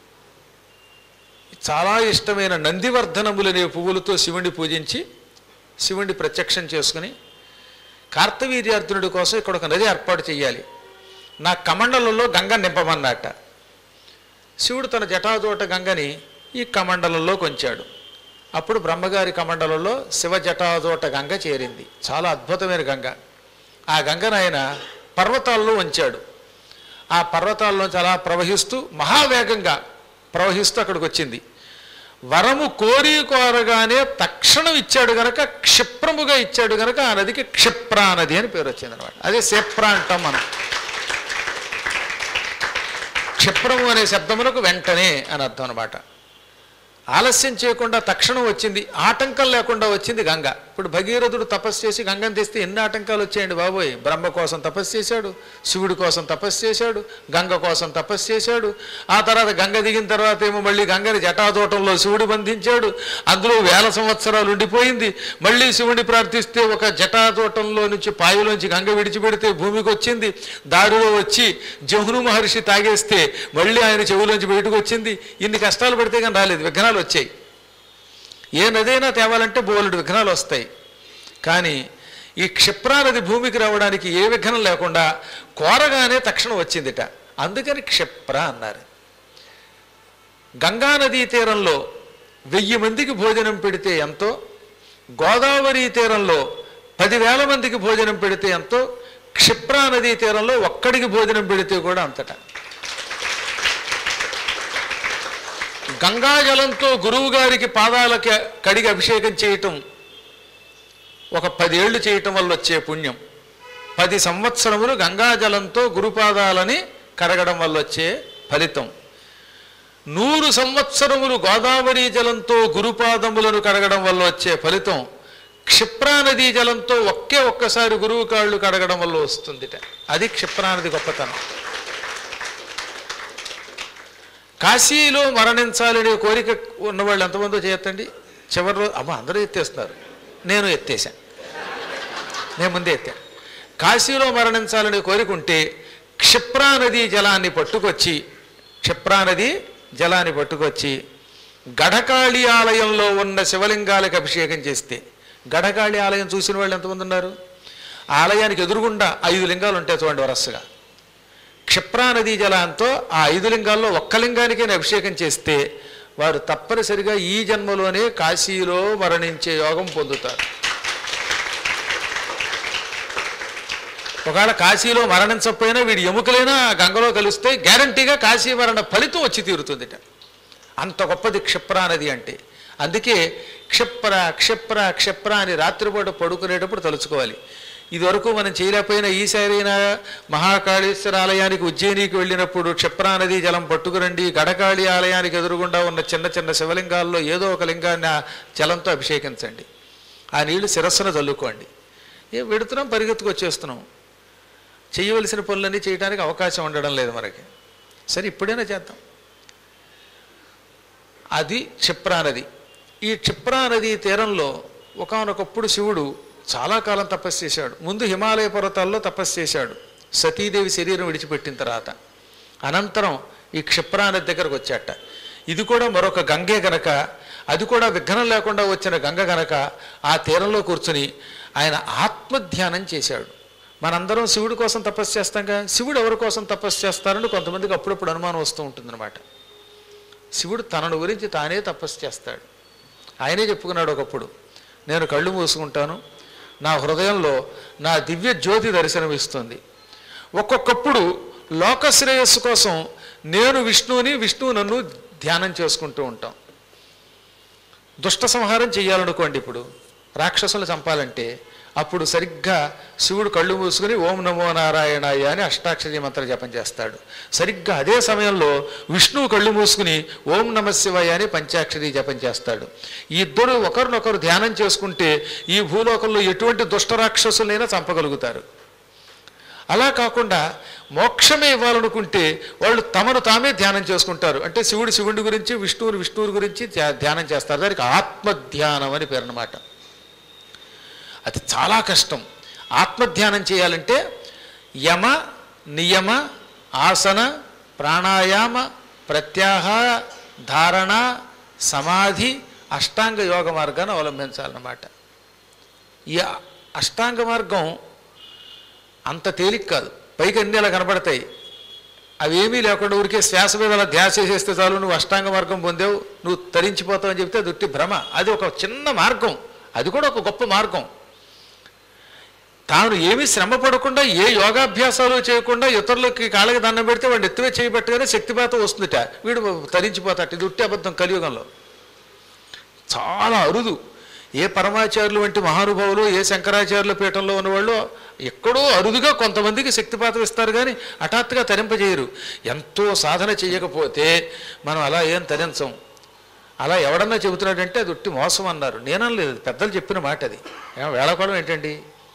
చాలా ఇష్టమైన నందివర్ధనములనే పువ్వులతో శివుడిని పూజించి శివుడిని ప్రత్యక్షం చేసుకుని కార్తవీర్యార్జునుడి కోసం ఇక్కడ ఒక నది ఏర్పాటు చేయాలి నా కమండలంలో గంగ నింపమన్నట్ట శివుడు తన జటాజోట గంగని ఈ కమండలంలో కొంచాడు అప్పుడు బ్రహ్మగారి కమండలంలో శివ జటాజోట గంగ చేరింది చాలా అద్భుతమైన గంగ ఆ గంగను ఆయన పర్వతాల్లో ఉంచాడు ఆ పర్వతాల్లో చాలా ప్రవహిస్తూ మహావేగంగా ప్రవహిస్తూ అక్కడికి వచ్చింది వరము కోరి కోరగానే తక్షణం ఇచ్చాడు గనక క్షిప్రముగా ఇచ్చాడు గనక ఆ నదికి క్షిప్రా నది అని పేరు వచ్చింది అనమాట అదే సెప్రా అంటాం మనం క్షిప్రము అనే శబ్దమునకు వెంటనే అని అర్థం అనమాట ఆలస్యం చేయకుండా తక్షణం వచ్చింది ఆటంకం లేకుండా వచ్చింది గంగ ఇప్పుడు భగీరథుడు తపస్సు చేసి గంగను తెస్తే ఎన్ని ఆటంకాలు వచ్చాయండి బాబోయ్ బ్రహ్మ కోసం తపస్సు చేశాడు శివుడి కోసం తపస్సు చేశాడు గంగ కోసం తపస్సు చేశాడు ఆ తర్వాత గంగ దిగిన తర్వాత ఏమో మళ్ళీ గంగని జటాదోటంలో శివుడు బంధించాడు అందులో వేల సంవత్సరాలు ఉండిపోయింది మళ్ళీ శివుడిని ప్రార్థిస్తే ఒక జటాదోటంలో నుంచి పాయులోంచి గంగ విడిచిపెడితే భూమికి వచ్చింది దారిలో వచ్చి జహును మహర్షి తాగేస్తే మళ్ళీ ఆయన చెవులోంచి బయటకు వచ్చింది ఇన్ని కష్టాలు పడితే కానీ రాలేదు విఘ్నాలు వచ్చాయి ఏ నదైనా తేవాలంటే బోలెడు విఘ్నాలు వస్తాయి కానీ ఈ క్షిప్రా నది భూమికి రావడానికి ఏ విఘ్నం లేకుండా కోరగానే తక్షణం వచ్చిందిట అందుకని క్షిప్ర అన్నారు గంగానదీ తీరంలో వెయ్యి మందికి భోజనం పెడితే ఎంతో గోదావరి తీరంలో పదివేల మందికి భోజనం పెడితే ఎంతో క్షిప్రా నదీ తీరంలో ఒక్కడికి భోజనం పెడితే కూడా అంతటా గంగాజలంతో గురువు గారికి పాదాలకి కడిగి అభిషేకం చేయటం ఒక పదేళ్లు చేయటం వల్ల వచ్చే పుణ్యం పది సంవత్సరములు గంగాజలంతో గురుపాదాలని కడగడం వల్ల వచ్చే ఫలితం నూరు సంవత్సరములు గోదావరి జలంతో గురుపాదములను కడగడం వల్ల వచ్చే ఫలితం క్షిప్రానదీ జలంతో ఒకే ఒక్కసారి గురువు కాళ్ళు కడగడం వల్ల వస్తుందిట అది క్షిప్రానది గొప్పతనం కాశీలో మరణించాలనే కోరిక ఉన్నవాళ్ళు ఎంతమందో చేయొద్దండి చివరి రోజు అమ్మ అందరూ ఎత్తేస్తున్నారు నేను ఎత్తేసాను నేను ముందే ఎత్తాను కాశీలో మరణించాలనే కోరిక ఉంటే క్షిప్రా నదీ జలాన్ని పట్టుకొచ్చి క్షిప్రా నది జలాన్ని పట్టుకొచ్చి గఢకాళి ఆలయంలో ఉన్న శివలింగాలకు అభిషేకం చేస్తే గఢకాళి ఆలయం చూసిన వాళ్ళు ఎంతమంది ఉన్నారు ఆ ఆలయానికి ఎదురుగుండా ఐదు లింగాలు ఉంటాయి చూడండి వరసగా క్షిప్రా నదీ జలంతో ఆ ఐదు లింగాల్లో ఒక్క లింగానికైనా అభిషేకం చేస్తే వారు తప్పనిసరిగా ఈ జన్మలోనే కాశీలో మరణించే యోగం పొందుతారు ఒకవేళ కాశీలో మరణించకపోయినా వీడి ఎముకలైనా ఆ గంగలో కలిస్తే గ్యారంటీగా కాశీ మరణ ఫలితం వచ్చి తీరుతుందిట అంత గొప్పది క్షిప్రా నది అంటే అందుకే క్షిప్ర క్షిప్ర క్షిప్ర అని రాత్రిపూట పడుకునేటప్పుడు తలుచుకోవాలి ఇదివరకు మనం చేయలేకపోయినా ఈసారైనా మహాకాళేశ్వర ఆలయానికి ఉజ్జయినికి వెళ్ళినప్పుడు క్షిప్రా నది జలం పట్టుకురండి గడకాళి ఆలయానికి ఎదురుగుండా ఉన్న చిన్న చిన్న శివలింగాల్లో ఏదో ఒక లింగాన్ని ఆ జలంతో అభిషేకించండి ఆ నీళ్లు శిరస్సును చల్లుకోండి ఏ వెడుతున్నాం పరిగెత్తుకు వచ్చేస్తున్నాం చేయవలసిన పనులన్నీ చేయడానికి అవకాశం ఉండడం లేదు మనకి సరే ఇప్పుడైనా చేద్దాం అది క్షిప్రా నది ఈ క్షిప్రా నది తీరంలో ఒకానొకప్పుడు శివుడు చాలా కాలం తపస్సు చేశాడు ముందు హిమాలయ పర్వతాల్లో తపస్సు చేశాడు సతీదేవి శరీరం విడిచిపెట్టిన తర్వాత అనంతరం ఈ క్షిప్రా నది దగ్గరకు వచ్చాట ఇది కూడా మరొక గంగే గనక అది కూడా విఘ్నం లేకుండా వచ్చిన గంగ గనక ఆ తీరంలో కూర్చుని ఆయన ఆత్మధ్యానం చేశాడు మనందరం శివుడి కోసం తపస్సు చేస్తాంగా శివుడు ఎవరి కోసం తపస్సు చేస్తారని కొంతమందికి అప్పుడప్పుడు అనుమానం వస్తూ ఉంటుందన్నమాట శివుడు తనను గురించి తానే తపస్సు చేస్తాడు ఆయనే చెప్పుకున్నాడు ఒకప్పుడు నేను కళ్ళు మూసుకుంటాను నా హృదయంలో నా దివ్య జ్యోతి దర్శనమిస్తుంది ఒక్కొక్కప్పుడు లోక శ్రేయస్సు కోసం నేను విష్ణువుని విష్ణువు నన్ను ధ్యానం చేసుకుంటూ ఉంటాం దుష్ట సంహారం చేయాలనుకోండి ఇప్పుడు రాక్షసులు చంపాలంటే అప్పుడు సరిగ్గా శివుడు కళ్ళు మూసుకుని ఓం నమో నారాయణాయ అని అష్టాక్షరి మంత్ర జపం చేస్తాడు సరిగ్గా అదే సమయంలో విష్ణువు కళ్ళు మూసుకుని ఓం నమ శివాయ అని పంచాక్షరి జపం చేస్తాడు ఈ ఇద్దరు ఒకరినొకరు ధ్యానం చేసుకుంటే ఈ భూలోకంలో ఎటువంటి దుష్ట రాక్షసులైనా చంపగలుగుతారు అలా కాకుండా మోక్షమే ఇవ్వాలనుకుంటే వాళ్ళు తమను తామే ధ్యానం చేసుకుంటారు అంటే శివుడు శివుడి గురించి విష్ణువుని విష్ణువుని గురించి ధ్యా- ధ్యానం చేస్తారు దానికి ఆత్మధ్యానం అని పేరు అన్నమాట అది చాలా కష్టం ఆత్మధ్యానం చేయాలంటే యమ నియమ ఆసన ప్రాణాయామ ప్రత్యాహార ధారణ సమాధి అష్టాంగ యోగ మార్గాన్ని అవలంబించాలన్నమాట ఈ అష్టాంగ మార్గం అంత తేలిక కాదు పైకి అన్ని అలా కనపడతాయి అవేమీ లేకుండా ఊరికే శ్వాస మీద అలా ధ్యాస చేసేస్తే చాలు నువ్వు అష్టాంగ మార్గం పొందావు నువ్వు తరించిపోతావు అని చెప్తే అది ఉట్టి భ్రమ అది ఒక చిన్న మార్గం అది కూడా ఒక గొప్ప మార్గం తాను ఏమీ శ్రమ పడకుండా ఏ యోగాభ్యాసాలు చేయకుండా ఇతరులకి కాళ్ళకి దండం పెడితే వాడిని ఎత్తువే చేయబట్టగానే శక్తిపాతం వస్తుందిట వీడు తరించిపోతాట ఇది ఉట్టి అబద్ధం కలియుగంలో చాలా అరుదు ఏ పరమాచార్యులు వంటి మహానుభావులు ఏ శంకరాచార్యుల పీఠంలో ఉన్నవాళ్ళు ఎక్కడో అరుదుగా కొంతమందికి శక్తిపాతం ఇస్తారు కానీ హఠాత్తుగా తరింపజేయరు ఎంతో సాధన చేయకపోతే మనం అలా ఏం తరించం అలా ఎవడన్నా చెబుతున్నాడంటే అది ఉట్టి మోసం అన్నారు నేననలేదు పెద్దలు చెప్పిన మాట అది ఏం వేళకోవడం ఏంటండి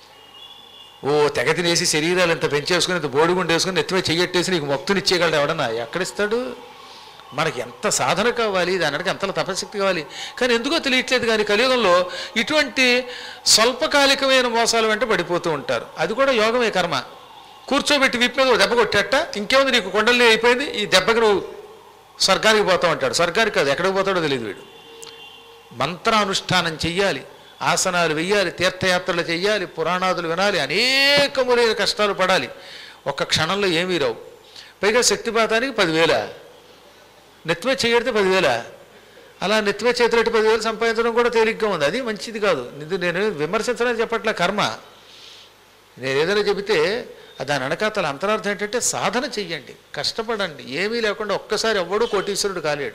ఓ తెగ తినేసి శరీరాలు ఇంత పెంచేసుకుని ఇంత బోడిగుండు వేసుకుని నెత్తిమే చెయ్యట్టేసి నీకు మొక్తునిచ్చేయగలడు ఎవడన్నా ఎక్కడిస్తాడు మనకి ఎంత సాధన కావాలి దానికి ఎంత తపశక్తి కావాలి కానీ ఎందుకో తెలియట్లేదు కానీ కలియుగంలో ఇటువంటి స్వల్పకాలికమైన మోసాలు వెంట పడిపోతూ ఉంటారు అది కూడా యోగమే కర్మ కూర్చోబెట్టి విప్పి మీద ఓ దెబ్బ కొట్టేట ఇంకేముంది నీకు కొండలే అయిపోయింది ఈ దెబ్బకి నువ్వు స్వర్గానికి పోతావు అంటాడు స్వర్గానికి కాదు ఎక్కడికి పోతాడో తెలియదు వీడు మంత్రానుష్ఠానం చెయ్యాలి ఆసనాలు వెయ్యాలి తీర్థయాత్రలు చెయ్యాలి పురాణాదులు వినాలి అనేకములైన కష్టాలు పడాలి ఒక్క క్షణంలో ఏమీ రావు పైగా శక్తిపాతానికి పదివేల నెత్తిమే చేయడితే పదివేల అలా నెత్తిమే చేతులెట్టి పదివేలు సంపాదించడం కూడా తేలిగ్గా ఉంది అది మంచిది కాదు ఇది నేను విమర్శించడానికి చెప్పట్లే కర్మ నేను ఏదైనా చెబితే దాని వెనకాతల అంతరార్థం ఏంటంటే సాధన చెయ్యండి కష్టపడండి ఏమీ లేకుండా ఒక్కసారి ఎవ్వడూ కోటీశ్వరుడు కాలేడు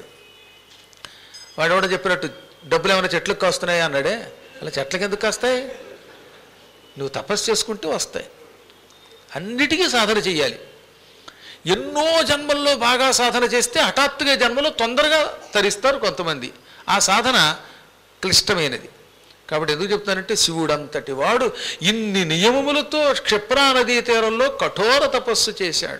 వాడు ఎవడో చెప్పినట్టు డబ్బులు ఏమైనా చెట్లకు కాస్తున్నాయా అన్నాడే అలా చెట్లకి ఎందుకు కాస్తాయి నువ్వు తపస్సు చేసుకుంటూ వస్తాయి అన్నిటికీ సాధన చెయ్యాలి ఎన్నో జన్మల్లో బాగా సాధన చేస్తే హఠాత్తుగా జన్మలో తొందరగా తరిస్తారు కొంతమంది ఆ సాధన క్లిష్టమైనది కాబట్టి ఎందుకు చెప్తానంటే శివుడంతటి వాడు ఇన్ని నియమములతో క్షిప్రా నదీ తీరంలో కఠోర తపస్సు చేశాడు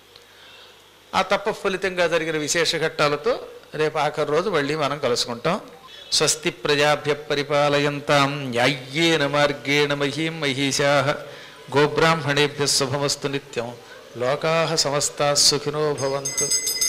ఆ తప ఫలితంగా జరిగిన విశేష ఘట్టాలతో రేపు ఆఖరి రోజు మళ్ళీ మనం కలుసుకుంటాం స్వస్తి ప్రజాభ్య పరిపాలయంతాం న్యాయ్యేన మార్గేణ మహీం మహిషా గోబ్రాహ్మణేభ్య శుభమస్తు నిత్యం లోకా సమస్తా సుఖినో భవంతు